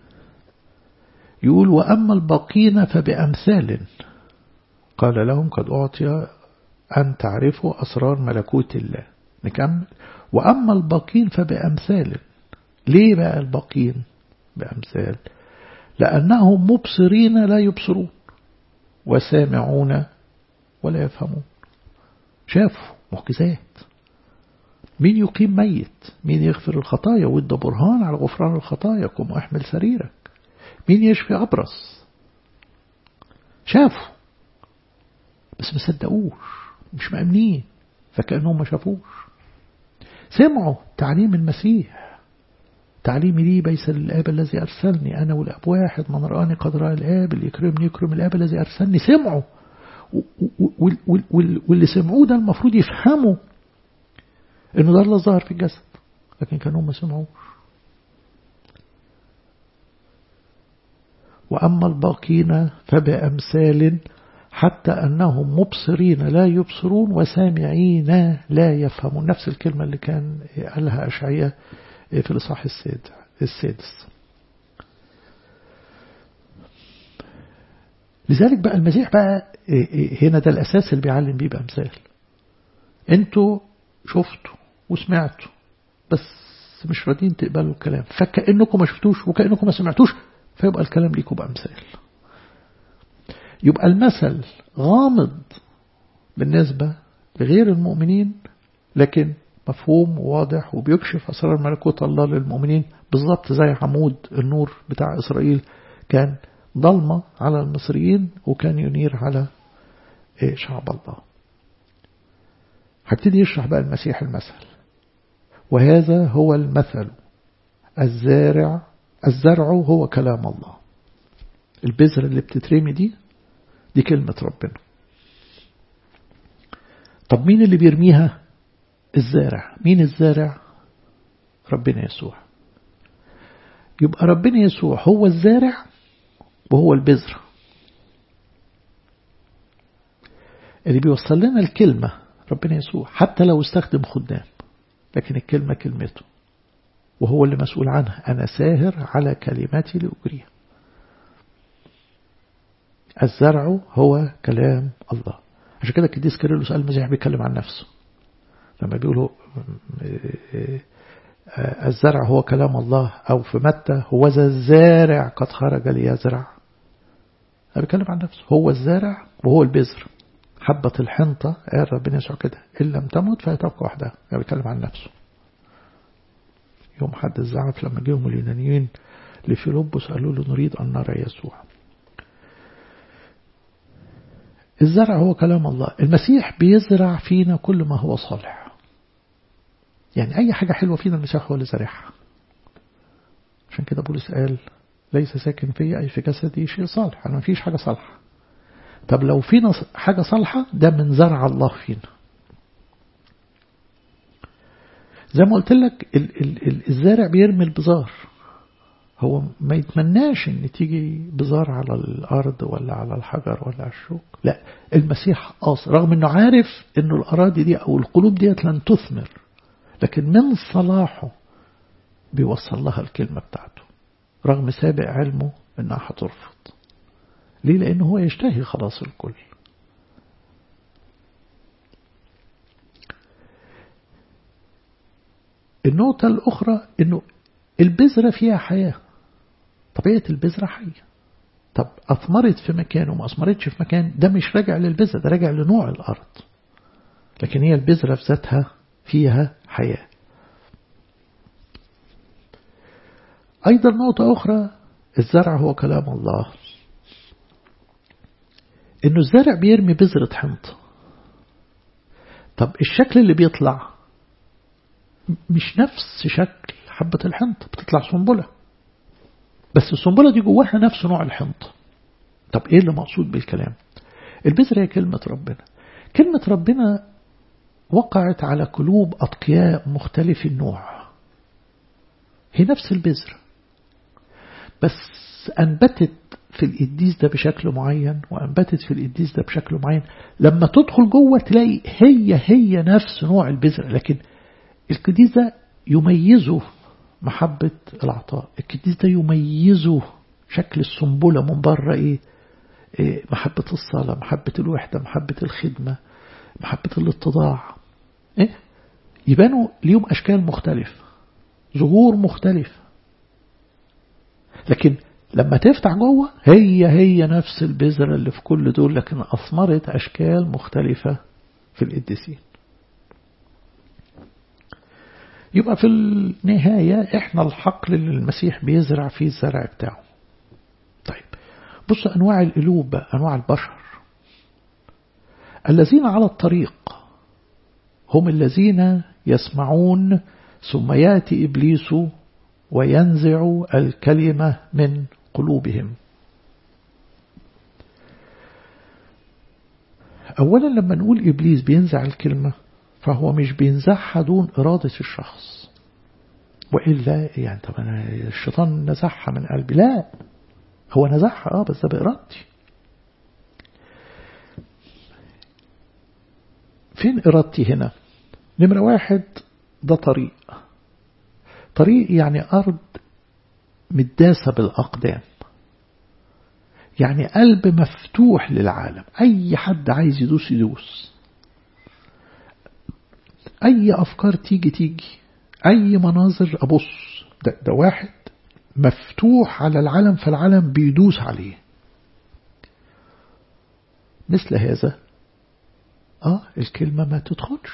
يقول وأما الباقين فبأمثال قال لهم قد أعطي أن تعرفوا أسرار ملكوت الله نكمل وأما الباقين فبأمثال ليه بقى الباقين بأمثال لأنهم مبصرين لا يبصرون وسامعون ولا يفهمون شافوا معجزات مين يقيم ميت مين يغفر الخطايا وادى برهان على غفران الخطايا قم احمل سريرك مين يشفي أبرص شافوا بس ما صدقوش مش مأمنين فكأنهم ما شافوش سمعوا تعليم المسيح تعليمي لي بيس الآب الذي أرسلني أنا والأب واحد من رآني قد رأى الآب اللي يكرمني يكرم الآب الذي أرسلني سمعوا واللي سمعوه ده المفروض يفهموا انه ده الله ظهر في الجسد لكن كانوا ما سمعوش وأما الباقين فبأمثال حتى أنهم مبصرين لا يبصرون وسامعين لا يفهمون نفس الكلمة اللي كان قالها أشعية في الإصحاح السادس لذلك بقى المسيح بقى هنا ده الأساس اللي بيعلم بيه بأمثال انتوا شفتوا وسمعتوا بس مش راضيين تقبلوا الكلام فكأنكم ما شفتوش وكأنكم ما سمعتوش فيبقى الكلام ليكم بأمثال يبقى المثل غامض بالنسبة لغير المؤمنين لكن مفهوم وواضح وبيكشف أسرار ملكوت الله للمؤمنين بالضبط زي عمود النور بتاع إسرائيل كان ضلمة على المصريين وكان ينير على شعب الله هبتدي يشرح بقى المسيح المثل وهذا هو المثل الزارع الزرع هو كلام الله البذرة اللي بتترمي دي دي كلمة ربنا طب مين اللي بيرميها الزارع مين الزارع ربنا يسوع يبقى ربنا يسوع هو الزارع وهو البذرة اللي بيوصل لنا الكلمة ربنا يسوع حتى لو استخدم خدام لكن الكلمة كلمته وهو اللي مسؤول عنها أنا ساهر على كلماتي لأجريها الزرع هو كلام الله عشان كده القديس كيرلس قال المسيح بيتكلم عن نفسه لما بيقولوا الزرع هو كلام الله أو في متى هو ذا الزارع قد خرج ليزرع أنا بيتكلم عن نفسه هو الزارع وهو البذر حبة الحنطة قال ربنا يسوع كده إن لم تمت فهي تبقى وحدها أنا بيتكلم عن نفسه يوم حد الزعف لما جيهم اليونانيين لفيلبس قالوا له نريد أن نرى يسوع الزرع هو كلام الله المسيح بيزرع فينا كل ما هو صالح يعني أي حاجة حلوة فينا المسيح هو اللي زارعها عشان كده بولس قال ليس ساكن في أي في جسدي شيء صالح أنا ما فيش حاجة صالحة طب لو فينا حاجة صالحة ده من زرع الله فينا زي ما قلت لك الزارع بيرمي البذار هو ما يتمناش ان تيجي بذار على الارض ولا على الحجر ولا على الشوك لا المسيح قاص رغم انه عارف انه الاراضي دي او القلوب ديت لن تثمر لكن من صلاحه بيوصل لها الكلمة بتاعته رغم سابق علمه انها هترفض ليه لانه هو يشتهي خلاص الكل النقطة الأخرى أنه البذرة فيها حياة طبيعة البذرة حية طب أثمرت في مكان وما أثمرتش في مكان ده مش راجع للبذرة ده راجع لنوع الأرض لكن هي البذرة في ذاتها فيها حياة أيضا نقطة أخرى الزرع هو كلام الله إنه الزرع بيرمي بذرة حنطة طب الشكل اللي بيطلع مش نفس شكل حبة الحنطة بتطلع سنبلة بس السنبلة دي جواها نفس نوع الحنطة طب ايه اللي مقصود بالكلام البذرة هي كلمة ربنا كلمة ربنا وقعت على قلوب أتقياء مختلف النوع هي نفس البذرة بس أنبتت في القديس ده بشكل معين وأنبتت في القديس ده بشكل معين لما تدخل جوه تلاقي هي هي نفس نوع البذرة لكن القديس ده يميزه محبة العطاء القديس ده يميزه شكل السنبلة من بره إيه؟, إيه محبة الصلاة محبة الوحدة محبة الخدمة محبة الاتضاع إيه؟ يبانوا ليهم أشكال مختلفة ظهور مختلف لكن لما تفتح جوه هي هي نفس البذرة اللي في كل دول لكن أثمرت أشكال مختلفة في القديسين يبقى في النهاية احنا الحقل اللي المسيح بيزرع فيه الزرع بتاعه طيب بص أنواع القلوب أنواع البشر الذين على الطريق هم الذين يسمعون ثم يأتي إبليس وينزع الكلمة من قلوبهم أولا لما نقول إبليس بينزع الكلمة فهو مش بينزعها دون إرادة الشخص وإلا يعني طب أنا الشيطان نزعها من قلبي لا هو نزعها آه بس ده بإرادتي فين إرادتي هنا نمرة واحد ده طريق طريق يعني أرض متداسة بالأقدام يعني قلب مفتوح للعالم أي حد عايز يدوس يدوس أي أفكار تيجي تيجي أي مناظر أبص ده, ده واحد مفتوح على العالم فالعالم بيدوس عليه مثل هذا آه الكلمة ما تدخلش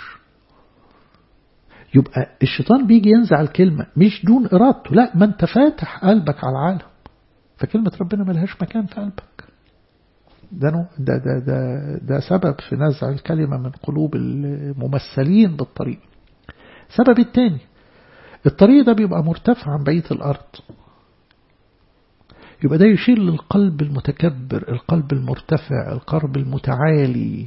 يبقى الشيطان بيجي ينزع الكلمة مش دون إرادته لا ما انت فاتح قلبك على العالم فكلمة ربنا ملهاش مكان في قلبك ده, ده, ده, ده, ده سبب في نزع الكلمة من قلوب الممثلين بالطريق سبب التاني الطريق ده بيبقى مرتفع عن بقية الأرض يبقى ده يشير للقلب المتكبر القلب المرتفع القلب المتعالي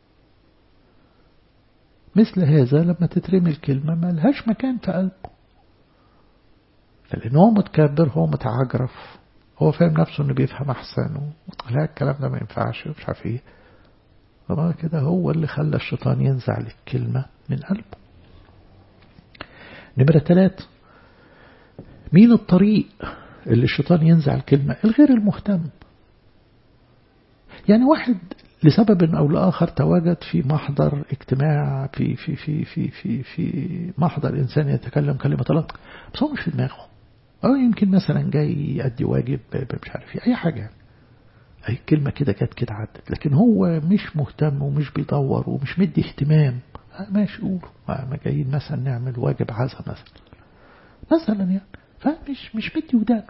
مثل هذا لما تترمي الكلمة ما لهاش مكان في قلبه فلأنه هو متكبر هو متعجرف هو فاهم نفسه انه بيفهم احسن لا الكلام ده ما ينفعش مش عارف ايه طبعا كده هو اللي خلى الشيطان ينزع الكلمة من قلبه نمرة ثلاثة مين الطريق اللي الشيطان ينزع الكلمة الغير المهتم يعني واحد لسبب أو لآخر تواجد في محضر اجتماع في في في في في في محضر إنسان يتكلم كلمة الله بس هو مش في دماغه أو يمكن مثلا جاي يأدي واجب مش عارف أي حاجة يعني. أي كلمة كده كانت كده عدت لكن هو مش مهتم ومش بيدور ومش مدي اهتمام ماشي قول ما جايين مثلا نعمل واجب عزا مثلا مثلا يعني فمش مش مدي ودانه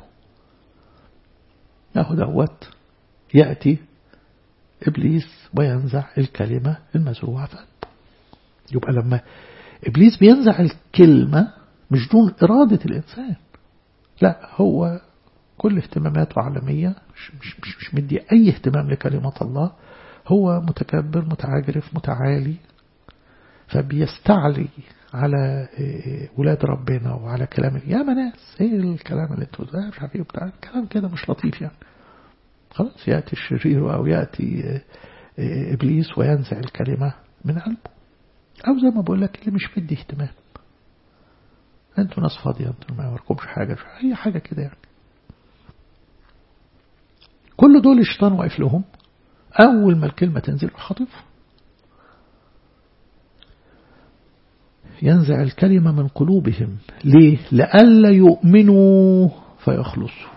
ياخد دوت يأتي إبليس وينزع الكلمة المزروعة في قلبه يبقى لما إبليس بينزع الكلمة مش دون إرادة الإنسان لا هو كل اهتماماته عالمية مش, مش, مش, مش مدي أي اهتمام لكلمة الله هو متكبر متعاجرف متعالي فبيستعلي على ولاد ربنا وعلى كلام يا ناس ايه الكلام اللي انتوا ده مش عارف ايه بتاع كلام كده مش لطيف يعني خلاص يأتي الشرير أو يأتي إبليس وينزع الكلمة من قلبه أو زي ما بقول لك اللي مش مدي اهتمام أنتوا ناس فاضية أنتوا ما يوركمش حاجة أي حاجة كده يعني كل دول الشيطان واقف لهم أول ما الكلمة تنزل خطيف ينزع الكلمة من قلوبهم ليه؟ لألا يؤمنوا فيخلصوا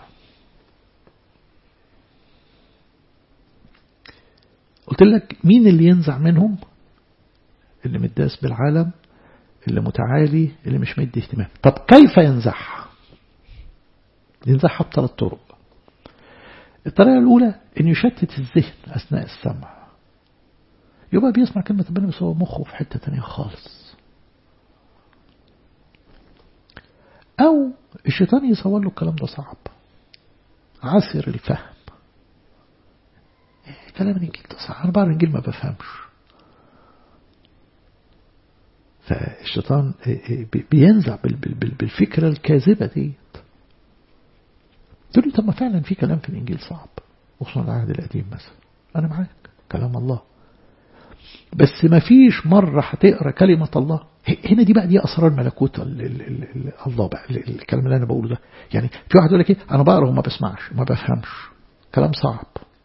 قلت لك مين اللي ينزع منهم اللي متداس بالعالم اللي متعالي اللي مش مدي اهتمام طب كيف ينزعها ينزعها بثلاث طرق الطريقة الأولى أن يشتت الذهن أثناء السمع يبقى بيسمع كلمة ربنا بس هو مخه في حتة تانية خالص أو الشيطان يصور له الكلام ده صعب عسر الفهم كلام الإنجيل ده صح أنا بعض الإنجيل ما بفهمش فالشيطان بينزع بالفكرة الكاذبة ديت تقول لي طب ما فعلا في كلام في الإنجيل صعب وخصوصا العهد القديم مثلا أنا معاك كلام الله بس ما فيش مرة هتقرأ كلمة الله هنا دي بقى دي أسرار ملكوت الله بقى الكلام اللي أنا بقوله ده يعني في واحد يقول لك إيه أنا بقرأ وما بسمعش ما بفهمش كلام صعب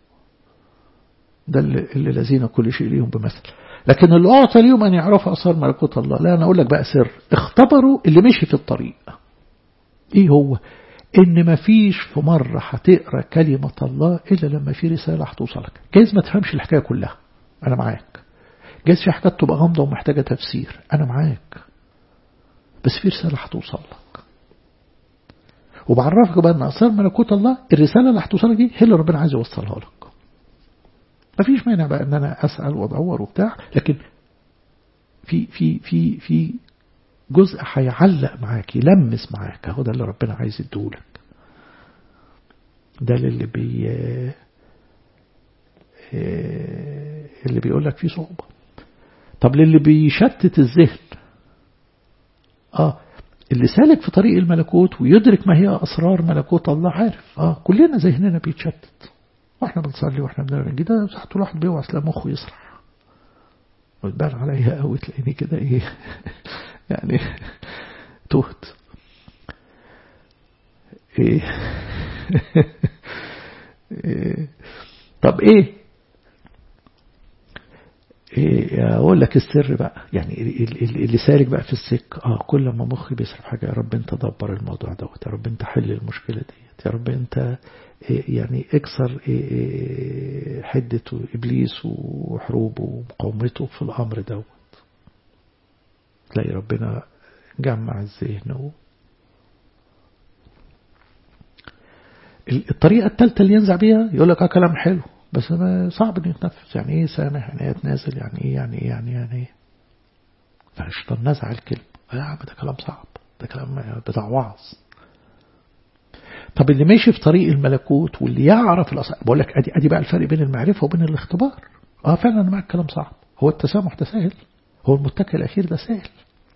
ده اللي الذين كل شيء ليهم بمثل لكن اللي أعطى ليهم أن يعرفوا أسرار ملكوت الله لا أنا أقول لك بقى سر اختبروا اللي مشي في الطريق إيه هو إن ما فيش في مرة هتقرأ كلمة الله إلا لما في رسالة هتوصلك جايز ما تفهمش الحكاية كلها أنا معاك جايز في حاجات تبقى غامضة ومحتاجة تفسير أنا معاك بس في رسالة هتوصل لك وبعرفك بقى أن أسرار ملكوت الله الرسالة اللي هتوصلك دي هي اللي ربنا عايز يوصلها لك ما فيش مانع بقى ان انا اسال وادور وبتاع لكن في في في في جزء هيعلق معاك يلمس معاك هو ده اللي ربنا عايز يديهولك ده اللي بي اللي بيقول لك فيه صعوبة طب للي بيشتت الذهن اه اللي سالك في طريق الملكوت ويدرك ما هي أسرار ملكوت الله عارف اه كلنا ذهننا بيتشتت واحنا بنصلي واحنا بنعمل كده ساعات الواحد بيوعى تلاقي مخه يسرح وتبان عليا قوي تلاقيني كده ايه يعني تهت ايه إيه طب ايه إيه اقول لك السر بقى يعني اللي سالك بقى في السك اه كل ما مخي بيسرح حاجه يا رب انت دبر الموضوع دوت يا رب انت حل المشكله ديت يا رب انت يعني اكسر حدة إبليس وحروبه ومقاومته في الأمر دوت تلاقي ربنا جمع الذهن الطريقة الثالثة اللي ينزع بيها يقول لك اه كلام حلو بس أنا صعب انه يتنفذ يعني ايه سامح يعني ايه يتنازل يعني ايه يعني ايه يعني يعني ايه فالشيطان نزع الكلمة لا ده كلام صعب ده كلام بتاع وعظ طب اللي ماشي في طريق الملكوت واللي يعرف الأصل بقول لك أدي, أدي بقى الفرق بين المعرفة وبين الاختبار اه فعلا أنا معك كلام صعب هو التسامح ده سهل هو المتكل الأخير ده سهل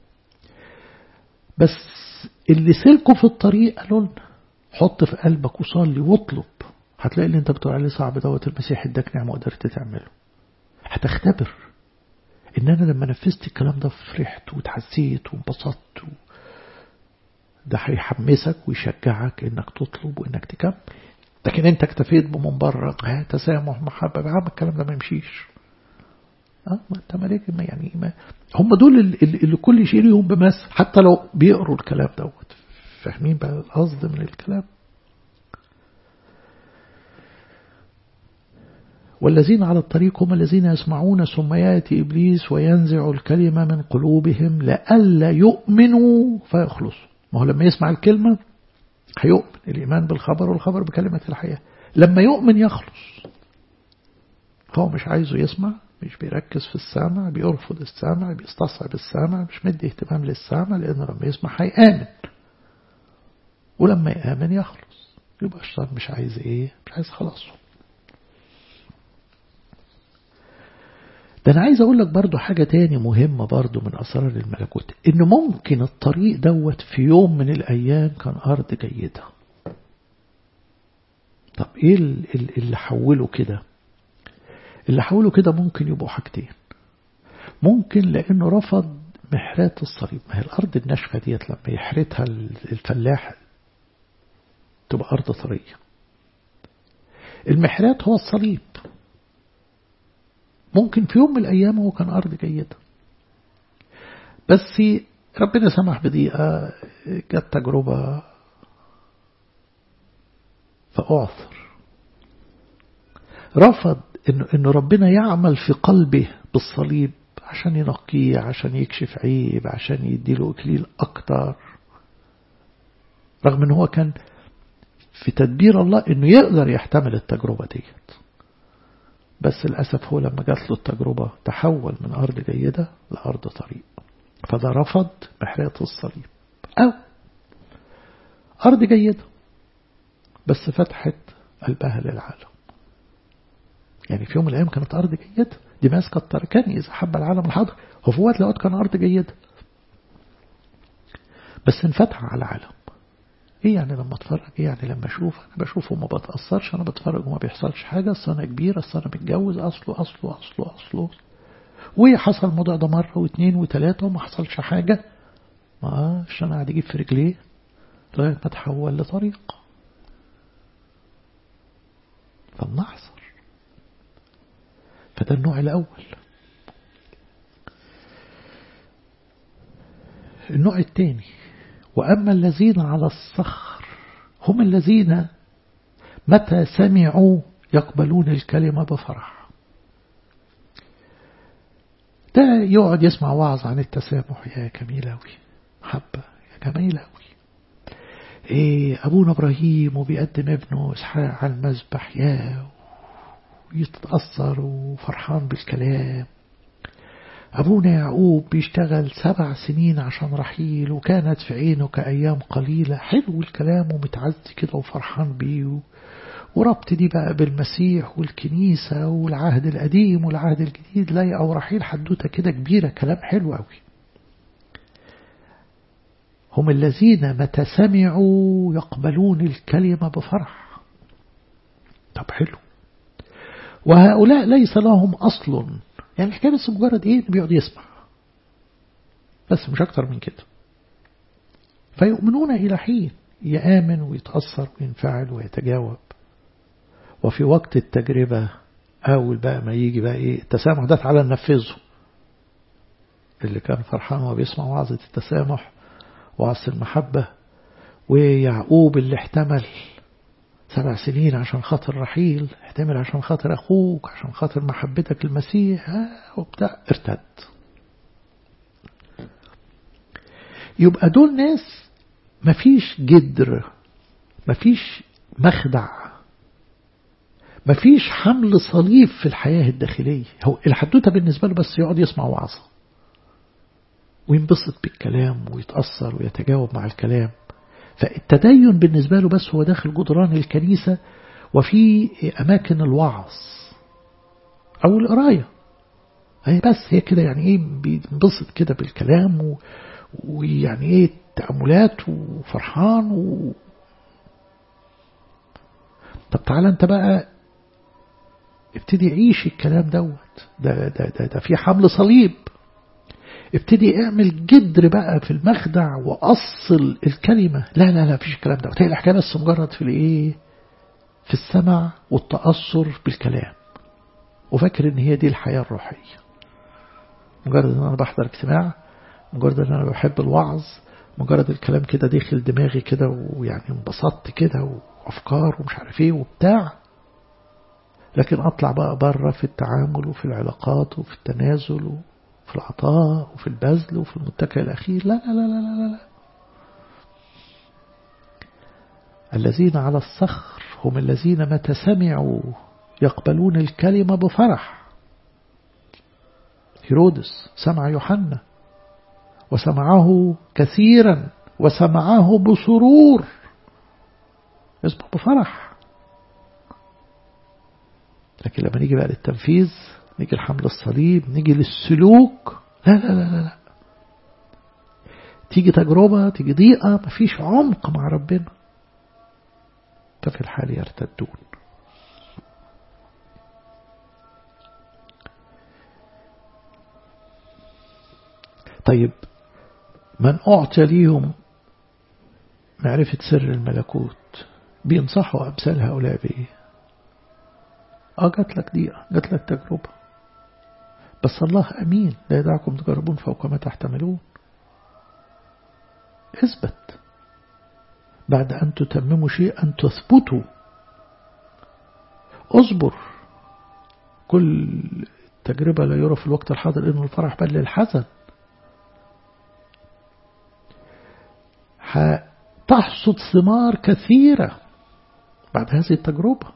بس اللي سلكوا في الطريق قالوا لنا حط في قلبك وصلي واطلب هتلاقي اللي انت بتقول عليه صعب دوت المسيح اداك نعمة وقدرت تعمله هتختبر ان انا لما نفذت الكلام ده فرحت وتحسيت وانبسطت و... ده هيحمسك ويشجعك انك تطلب وانك تكمل لكن انت اكتفيت بمنبرة تسامح محبة يا عم الكلام ده ما يمشيش اه ما انت مالك ما يعني ما هم دول اللي, اللي كل شيء ليهم بمثل حتى لو بيقروا الكلام دوت فاهمين بقى القصد من الكلام والذين على الطريق هم الذين يسمعون ثم يأتي إبليس وينزع الكلمة من قلوبهم لئلا يؤمنوا فيخلصوا ما هو لما يسمع الكلمة هيؤمن الإيمان بالخبر والخبر بكلمة الحياة لما يؤمن يخلص هو مش عايزه يسمع مش بيركز في السامع بيرفض السامع بيستصعب السامع مش مدي اهتمام للسامع لأنه لما يسمع هيآمن ولما يآمن يخلص يبقى الشيطان مش عايز ايه مش عايز خلاصه ده أنا عايز أقول لك برضو حاجة تاني مهمة برضو من أسرار الملكوت إن ممكن الطريق دوت في يوم من الأيام كان أرض جيدة طب إيه اللي حوله كده اللي حوله كده ممكن يبقوا حاجتين ممكن لأنه رفض محرات الصليب ما هي الأرض الناشفة ديت لما يحرتها الفلاح تبقى أرض طرية المحرات هو الصليب ممكن في يوم من الأيام هو كان أرض جيدة بس ربنا سمح بضيقة جت تجربة فأعثر رفض إنه, إنه ربنا يعمل في قلبه بالصليب عشان ينقيه عشان يكشف عيب عشان يديله إكليل أكتر رغم إن هو كان في تدبير الله إنه يقدر يحتمل التجربة ديت بس للأسف هو لما جات له التجربة تحول من أرض جيدة لأرض طريق فده رفض محرية الصليب أو أرض جيدة بس فتحت قلبها للعالم يعني في يوم من الأيام كانت أرض جيدة دي ماسكة التركاني إذا حب العالم الحاضر هو في وقت لقيت كان أرض جيدة بس انفتح على العالم ايه يعني لما اتفرج ايه يعني لما اشوف انا بشوف وما بتأثرش انا بتفرج وما بيحصلش حاجة اصل انا كبير اصل انا متجوز اصله اصله اصله اصله وحصل الموضوع ده مرة واثنين وثلاثة وما حصلش حاجة ما عشان قاعد يجيب في رجليه لغاية ما تحول لطريق فالنحصر فده النوع الأول النوع الثاني وأما الذين على الصخر هم الذين متى سمعوا يقبلون الكلمة بفرح ده يقعد يسمع وعظ عن التسامح يا جميل أوي حبة يا جميل أوي إيه أبونا إبراهيم وبيقدم ابنه إسحاق على المذبح يا ويتأثر وفرحان بالكلام أبونا يعقوب بيشتغل سبع سنين عشان رحيل وكانت في عينه كأيام قليلة حلو الكلام ومتعزي كده وفرحان بيه وربط دي بقى بالمسيح والكنيسة والعهد القديم والعهد الجديد لا أو رحيل حدوتة كده كبيرة كلام حلو قوي هم الذين متى سمعوا يقبلون الكلمة بفرح طب حلو وهؤلاء ليس لهم أصل يعني الحكاية بس مجرد إيه بيقعد يسمع بس مش أكتر من كده فيؤمنون إلى حين يآمن ويتأثر وينفعل ويتجاوب وفي وقت التجربة أول بقى ما يجي بقى إيه التسامح ده تعالى ننفذه اللي كان فرحان وهو بيسمع وعظة التسامح وعظة المحبة ويعقوب اللي احتمل سبع سنين عشان خاطر رحيل احتمل عشان خاطر أخوك عشان خاطر محبتك المسيح وبتاع ارتد يبقى دول ناس مفيش جدر مفيش مخدع مفيش حمل صليب في الحياة الداخلية هو الحدوتة بالنسبة له بس يقعد يسمع وعظة وينبسط بالكلام ويتأثر ويتجاوب مع الكلام فالتدين بالنسبة له بس هو داخل جدران الكنيسة وفي أماكن الوعظ أو القراية هي بس هي كده يعني إيه بينبسط كده بالكلام ويعني إيه تأملات وفرحان و... طب تعالى أنت بقى ابتدي عيش الكلام دوت ده, ده, ده, ده في حمل صليب ابتدي اعمل جدر بقى في المخدع وأصل الكلمة لا لا لا فيش الكلام ده هي الحكاية بس مجرد في الايه في السمع والتأثر بالكلام وفاكر ان هي دي الحياة الروحية مجرد ان انا بحضر اجتماع مجرد ان انا بحب الوعظ مجرد الكلام كده داخل دماغي كده ويعني انبسطت كده وافكار ومش عارف ايه وبتاع لكن اطلع بقى بره في التعامل وفي العلاقات وفي التنازل وفي العطاء وفي البذل وفي المتكئ الاخير لا لا لا لا لا, لا. الذين على الصخر هم الذين متى سمعوا يقبلون الكلمة بفرح هيرودس سمع يوحنا وسمعه كثيرا وسمعه بسرور اسمه بفرح لكن لما نيجي بقى للتنفيذ نيجي لحمل الصليب نيجي للسلوك لا لا لا لا, لا. تيجي تجربة تيجي ضيقة مفيش عمق مع ربنا ففي الحال يرتدون طيب من أعطى ليهم معرفة سر الملكوت بينصحوا أمثال هؤلاء بإيه آه جات لك دقيقة جات لك تجربة بس الله أمين لا يدعكم تجربون فوق ما تحتملون اثبت بعد أن تتمموا شيء أن تثبتوا اصبر كل تجربة لا يرى في الوقت الحاضر إنه الفرح بل للحزن هتحصد ثمار كثيرة بعد هذه التجربة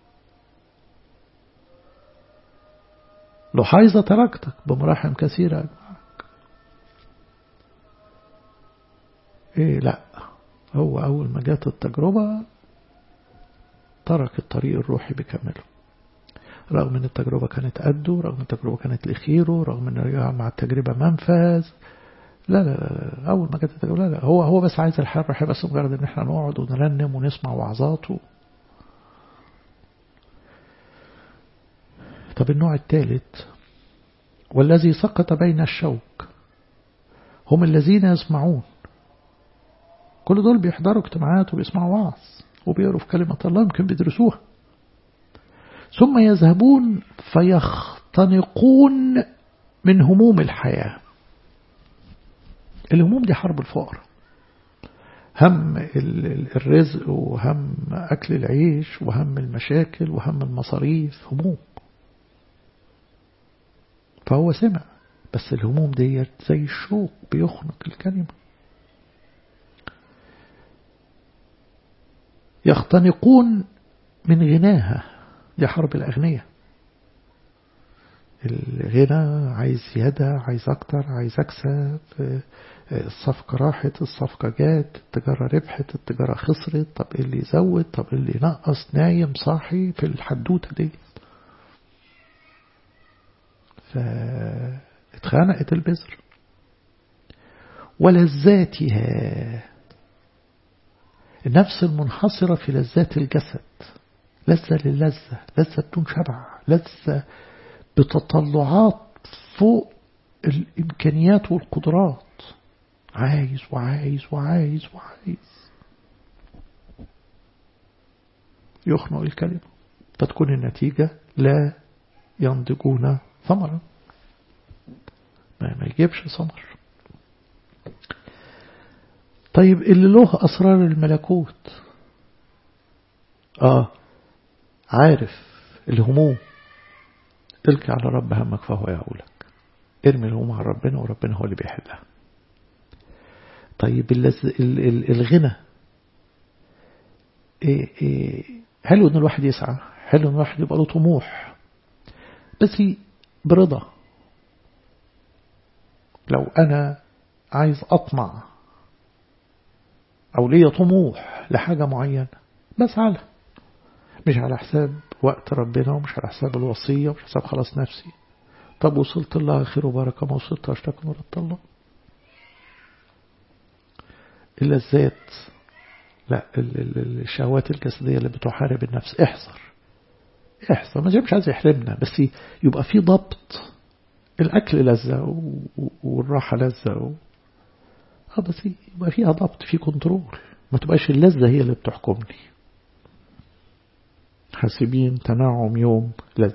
لو حيظة تركتك بمراحم كثيرة أجمعك إيه لا هو أول ما جات التجربة ترك الطريق الروحي بكامله رغم أن التجربة كانت قده رغم أن التجربة كانت لخيره رغم أن مع التجربة منفذ لا لا لا أول ما جت التجربة لا لا هو هو بس عايز الحياة الروحية بس مجرد أن احنا نقعد ونرنم ونسمع وعظاته طب النوع الثالث والذي سقط بين الشوك هم الذين يسمعون كل دول بيحضروا اجتماعات وبيسمعوا وعظ وبيقروا في كلمة الله يمكن بيدرسوها ثم يذهبون فيختنقون من هموم الحياة الهموم دي حرب الفقر هم الرزق وهم أكل العيش وهم المشاكل وهم المصاريف هموم فهو سمع بس الهموم ديت زي الشوك بيخنق الكلمة يختنقون من غناها دي حرب الأغنياء الغنى عايز زيادة عايز أكتر عايز أكسب الصفقة راحت الصفقة جات التجارة ربحت التجارة خسرت طب إيه اللي يزود طب إيه اللي ينقص نايم صاحي في الحدوتة دي فاتخانقت البذر ولذاتها النفس المنحصرة في لذات الجسد لذة للذة لذة بدون شبع لذة بتطلعات فوق الإمكانيات والقدرات عايز وعايز وعايز وعايز يخنق الكلمة فتكون النتيجة لا ينضجون ثمرا ما, ما يجيبش ثمر طيب اللي له أسرار الملكوت آه عارف الهموم القي على رب همك فهو يعولك ارمي الهموم على ربنا وربنا هو اللي بيحلها طيب الغنى إيه إيه حلو ان الواحد يسعى حلو ان الواحد يبقى له طموح بس برضا لو انا عايز اطمع او ليا طموح لحاجة معينة بس على مش على حساب وقت ربنا ومش على حساب الوصية ومش حساب خلاص نفسي طب وصلت الله خير وبركة ما وصلت اشتاق مرة الله إلا الذات لا الشهوات الجسدية اللي بتحارب النفس احذر احذر ما مش عايز يحرمنا بس يبقى في ضبط الأكل لذة والراحة لذة و... اه بس يبقى فيها ضبط في كنترول ما تبقاش اللذة هي اللي بتحكمني حاسبين تنعم يوم لذ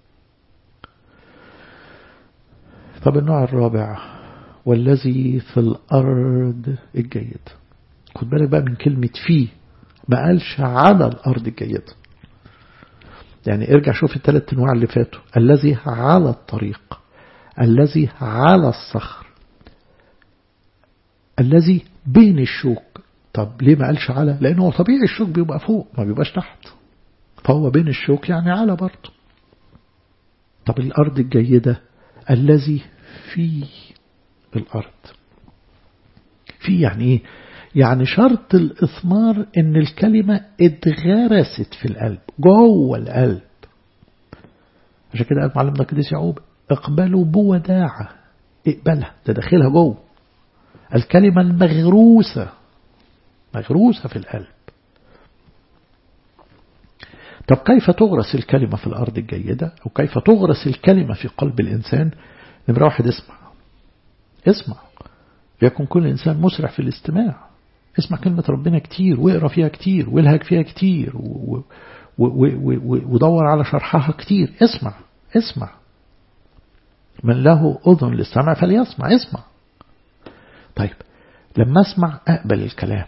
طب النوع الرابع والذي في الأرض الجيد خد بالك بقى من كلمة فيه ما قالش على الأرض الجيدة يعني ارجع شوف الثلاث انواع اللي فاتوا الذي على الطريق الذي على الصخر الذي بين الشوك طب ليه ما قالش على لانه هو طبيعي الشوك بيبقى فوق ما بيبقاش تحت فهو بين الشوك يعني على برضه طب الارض الجيدة الذي في الارض في يعني ايه يعني شرط الإثمار إن الكلمة اتغرست في القلب جوه القلب عشان كده قال معلمنا القديس يعقوب اقبلوا بوداعة اقبلها ده داخلها جوه الكلمة المغروسة مغروسة في القلب طب كيف تغرس الكلمة في الأرض الجيدة أو كيف تغرس الكلمة في قلب الإنسان نمرة واحد اسمع اسمع ليكن كل إنسان مسرع في الاستماع اسمع كلمة ربنا كتير واقرا فيها كتير والهج فيها كتير ودور على شرحها كتير اسمع اسمع من له أذن للسمع فليسمع اسمع طيب لما اسمع أقبل الكلام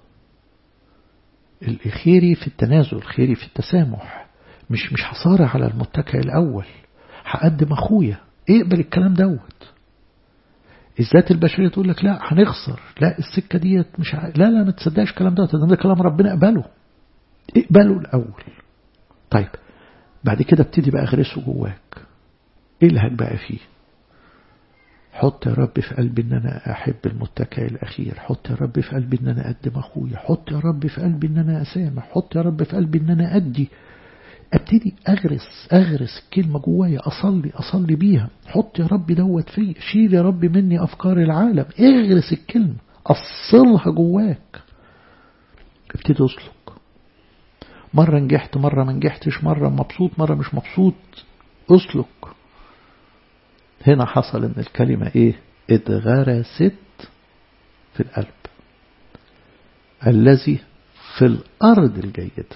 الخيري في التنازل الخيري في التسامح مش مش هصارع على المتكئ الأول هقدم أخويا اقبل الكلام دوت الذات البشرية تقول لك لا هنخسر لا السكة ديت مش ع... لا لا ما تصدقش الكلام ده ده كلام ربنا اقبله اقبله الأول طيب بعد كده ابتدي بقى اغرسه جواك الهج بقى فيه حط يا رب في قلبي ان انا احب المتكئ الاخير حط يا رب في قلبي ان انا اقدم اخويا حط يا رب في قلبي ان انا اسامح حط يا رب في قلبي ان انا ادي ابتدي اغرس اغرس كلمة جوايا اصلي اصلي بيها حط يا رب دوت فيه شيل يا رب مني افكار العالم اغرس الكلمة اصلها جواك ابتدي اسلك مرة نجحت مرة ما نجحتش مرة مبسوط مرة مش مبسوط اسلك هنا حصل ان الكلمة ايه اتغرست في القلب الذي في الارض الجيده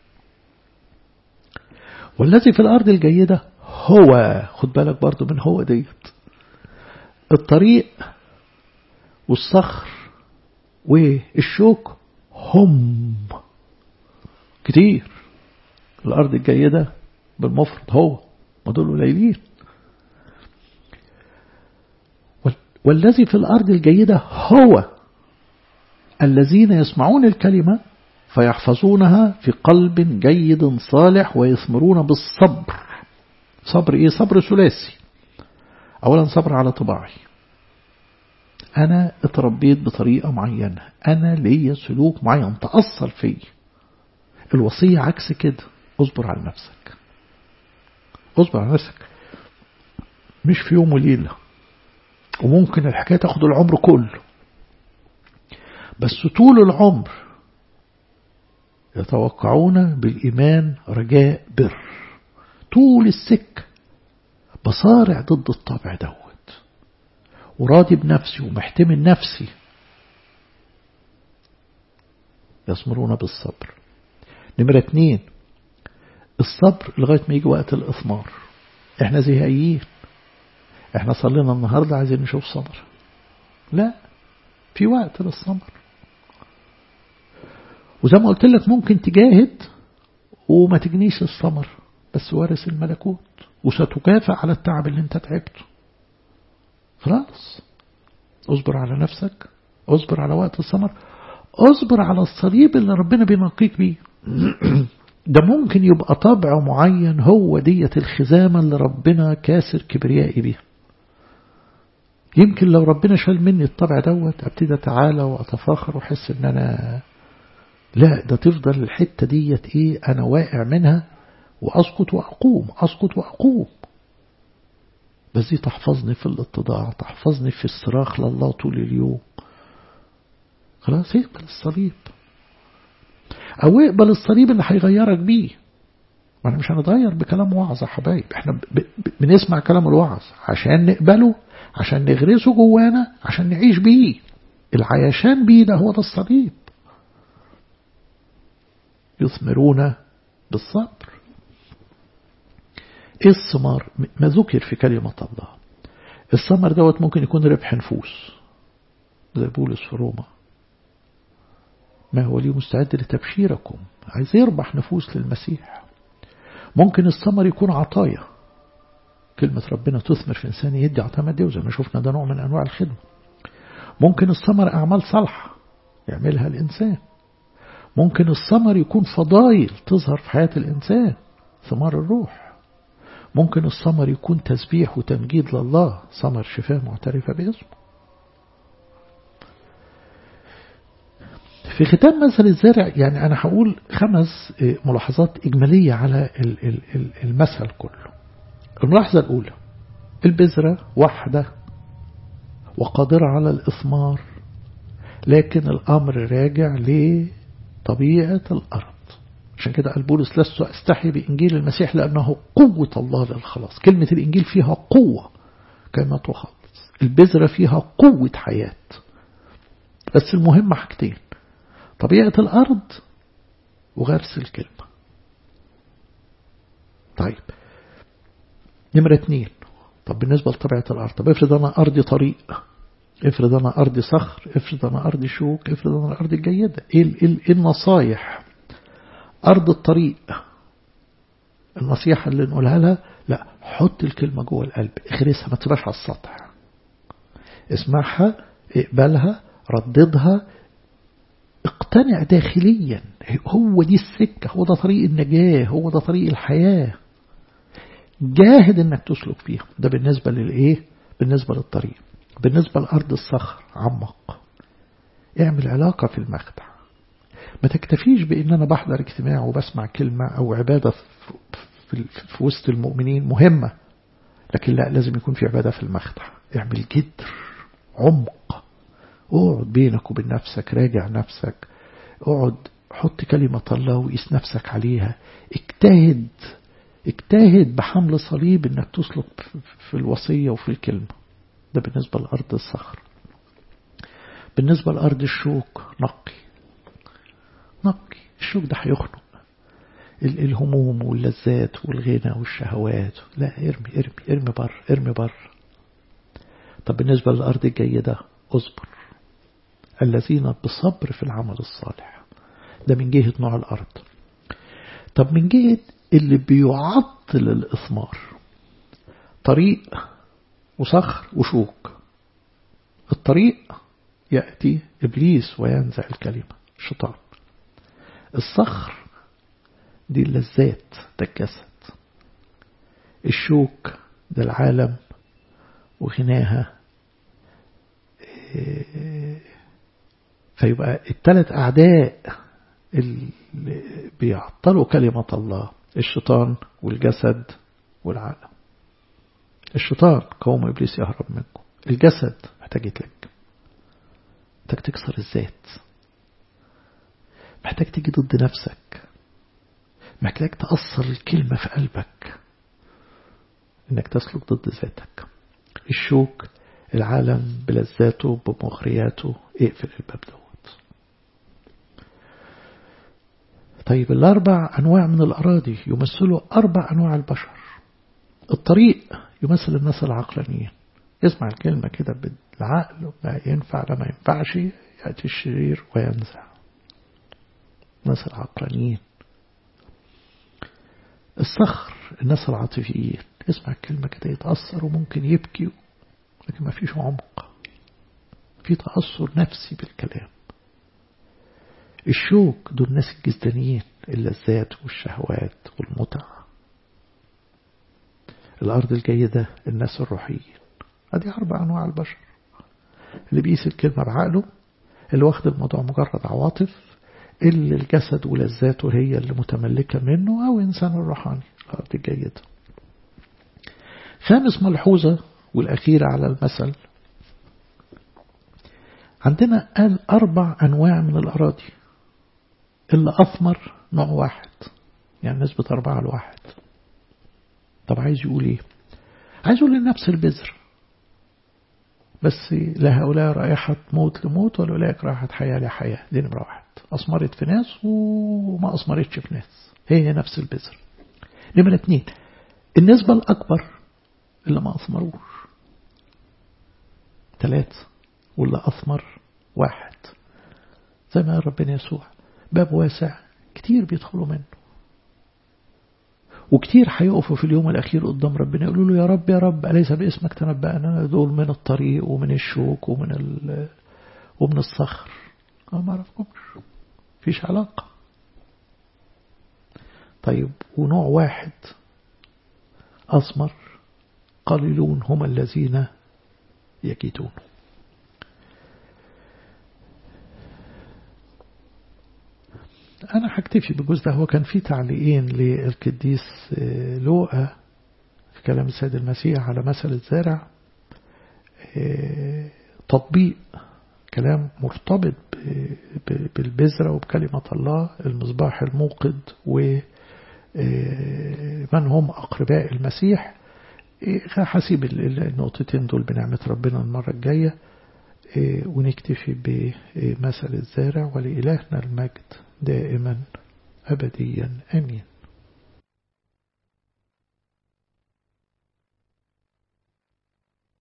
والذي في الأرض الجيدة هو خد بالك برضو من هو ديت الطريق والصخر والشوك هم كتير الأرض الجيدة بالمفرد هو ما دول قليلين والذي في الأرض الجيدة هو الذين يسمعون الكلمة فيحفظونها في قلب جيد صالح ويثمرون بالصبر صبر ايه صبر ثلاثي اولا صبر على طباعي انا اتربيت بطريقة معينة انا ليا سلوك معين تأصل فيه الوصية عكس كده اصبر على نفسك اصبر على نفسك مش في يوم وليلة وممكن الحكاية تاخد العمر كله بس طول العمر يتوقعون بالإيمان رجاء بر طول السكة بصارع ضد الطبع دوت وراضي بنفسي ومحتمل نفسي يصمرون بالصبر نمرة اتنين الصبر لغاية ما يجي وقت الإثمار احنا زهقيين احنا صلينا النهاردة عايزين نشوف صبر لا في وقت للصبر وزي ما قلت لك ممكن تجاهد وما تجنيش الثمر بس وارث الملكوت وستكافئ على التعب اللي انت تعبته خلاص اصبر على نفسك اصبر على وقت الثمر اصبر على الصليب اللي ربنا بينقيك بيه ده ممكن يبقى طبع معين هو دية الخزامة اللي ربنا كاسر كبريائي بيها يمكن لو ربنا شال مني الطبع دوت ابتدي اتعالى واتفاخر واحس ان انا لا ده تفضل الحتة ديت ايه انا واقع منها واسقط واقوم اسقط واقوم بس دي تحفظني في الاتضاع تحفظني في الصراخ لله طول اليوم خلاص اقبل الصليب او اقبل الصليب اللي هيغيرك بيه ما احنا مش هنتغير بكلام وعظ يا حبايب احنا ب... ب... بنسمع كلام الوعظ عشان نقبله عشان نغرسه جوانا عشان نعيش بيه العيشان بيه ده هو ده الصليب يثمرون بالصبر ايه الثمار ما ذكر في كلمة الله الثمر دوت ممكن يكون ربح نفوس زي بولس في روما ما هو لي مستعد لتبشيركم عايز يربح نفوس للمسيح ممكن الثمر يكون عطايا كلمة ربنا تثمر في إنسان يدي عطايا مادية وزي ما شفنا ده نوع من أنواع الخدمة ممكن الثمر أعمال صالحة يعملها الإنسان ممكن الثمر يكون فضايل تظهر في حياة الإنسان ثمار الروح ممكن الثمر يكون تسبيح وتمجيد لله ثمر شفاء معترفة باسمه في ختام مثل الزارع يعني أنا هقول خمس ملاحظات إجمالية على المثل كله الملاحظة الأولى البذرة واحدة وقادرة على الإثمار لكن الأمر راجع لطبيعة الأرض عشان كده قال بولس لست أستحي بإنجيل المسيح لأنه قوة الله للخلاص كلمة الإنجيل فيها قوة كما تخلص البذرة فيها قوة حياة بس المهم حاجتين طبيعة الأرض وغرس الكلمة طيب نمرة اتنين طب بالنسبة لطبيعة الأرض طب افرض أنا أرضي طريق افرض أنا أرضي صخر افرض أنا أرضي شوك افرض أنا أرضي جيدة ايه النصايح أرض الطريق النصيحة اللي نقولها لها لا حط الكلمة جوه القلب اخرسها ما تبقاش على السطح اسمعها اقبلها رددها اقتنع داخليا هو دي السكة هو ده طريق النجاة هو ده طريق الحياة جاهد انك تسلك فيها ده بالنسبة للايه بالنسبة للطريق بالنسبة لأرض الصخر عمق اعمل علاقة في المخدع ما تكتفيش بان انا بحضر اجتماع وبسمع كلمة او عبادة في, في وسط المؤمنين مهمة لكن لا لازم يكون في عبادة في المخدع اعمل جدر عمق اقعد بينك وبين نفسك راجع نفسك اقعد حط كلمة الله وقيس نفسك عليها اجتهد اجتهد بحمل صليب انك تسلك في الوصية وفي الكلمة ده بالنسبة لأرض الصخر بالنسبة لأرض الشوك نقي نقي الشوك ده هيخنق الهموم واللذات والغنى والشهوات لا ارمي ارمي ارمي بر ارمي بر طب بالنسبة للأرض الجيدة اصبر الذين بصبر في العمل الصالح ده من جهة نوع الأرض طب من جهة اللي بيعطل الإثمار طريق وصخر وشوك الطريق يأتي إبليس وينزع الكلمة الشيطان الصخر دي اللذات ده الجسد الشوك ده العالم وغناها فيبقى الثلاث أعداء اللي بيعطلوا كلمة الله الشيطان والجسد والعالم الشيطان قوم إبليس يهرب منكم الجسد محتاج يتلك محتاج تكسر الذات محتاج تيجي ضد نفسك محتاج تأثر الكلمة في قلبك انك تسلك ضد ذاتك الشوك العالم بلذاته بمغرياته اقفل الباب دوت طيب الأربع أنواع من الأراضي يمثلوا أربع أنواع البشر الطريق يمثل الناس العقلانيين يسمع الكلمة كده بالعقل ما ينفع لما ينفعش يأتي الشرير وينزع الناس العقلانيين الصخر الناس العاطفيين يسمع الكلمة كده يتأثر وممكن يبكي لكن ما فيش عمق في تأثر نفسي بالكلام الشوك دول الناس الجزدانيين اللذات والشهوات والمتع الأرض الجيدة الناس الروحيين هذه أربع أنواع البشر اللي بيقيس الكلمة بعقله اللي واخد الموضوع مجرد عواطف اللي الجسد ولذاته هي اللي متملكة منه أو إنسان الروحاني الأرض الجيدة خامس ملحوظة والأخيرة على المثل عندنا قال أربع أنواع من الأراضي اللي أثمر نوع واحد يعني نسبة أربعة لواحد طب عايز يقول إيه عايز يقول نفس البذر بس لهؤلاء رائحة موت لموت ولأولئك رائحة حياة لحياة دي نمرة واحد أثمرت في ناس وما أثمرتش في ناس هي نفس البذر نمرة اتنين النسبة الأكبر اللي ما أثمروش ثلاثة واللي أثمر واحد زي ما قال ربنا يسوع باب واسع كتير بيدخلوا منه وكتير هيقفوا في اليوم الأخير قدام ربنا يقولوا له يا رب يا رب أليس باسمك تنبأنا دول من الطريق ومن الشوك ومن ال ومن الصخر أنا ما أعرفكمش فيش علاقة طيب ونوع واحد أسمر قليلون هم الذين يكيدون أنا هكتفي بالجزء ده هو كان في تعليقين للقديس لوقا في كلام السيد المسيح على مثل الزارع تطبيق كلام مرتبط بالبذرة وبكلمة الله المصباح الموقد ومن هم أقرباء المسيح هسيب النقطتين دول بنعمة ربنا المرة الجاية ونكتفي بمثل الزارع ولإلهنا المجد دائما أبديا أمين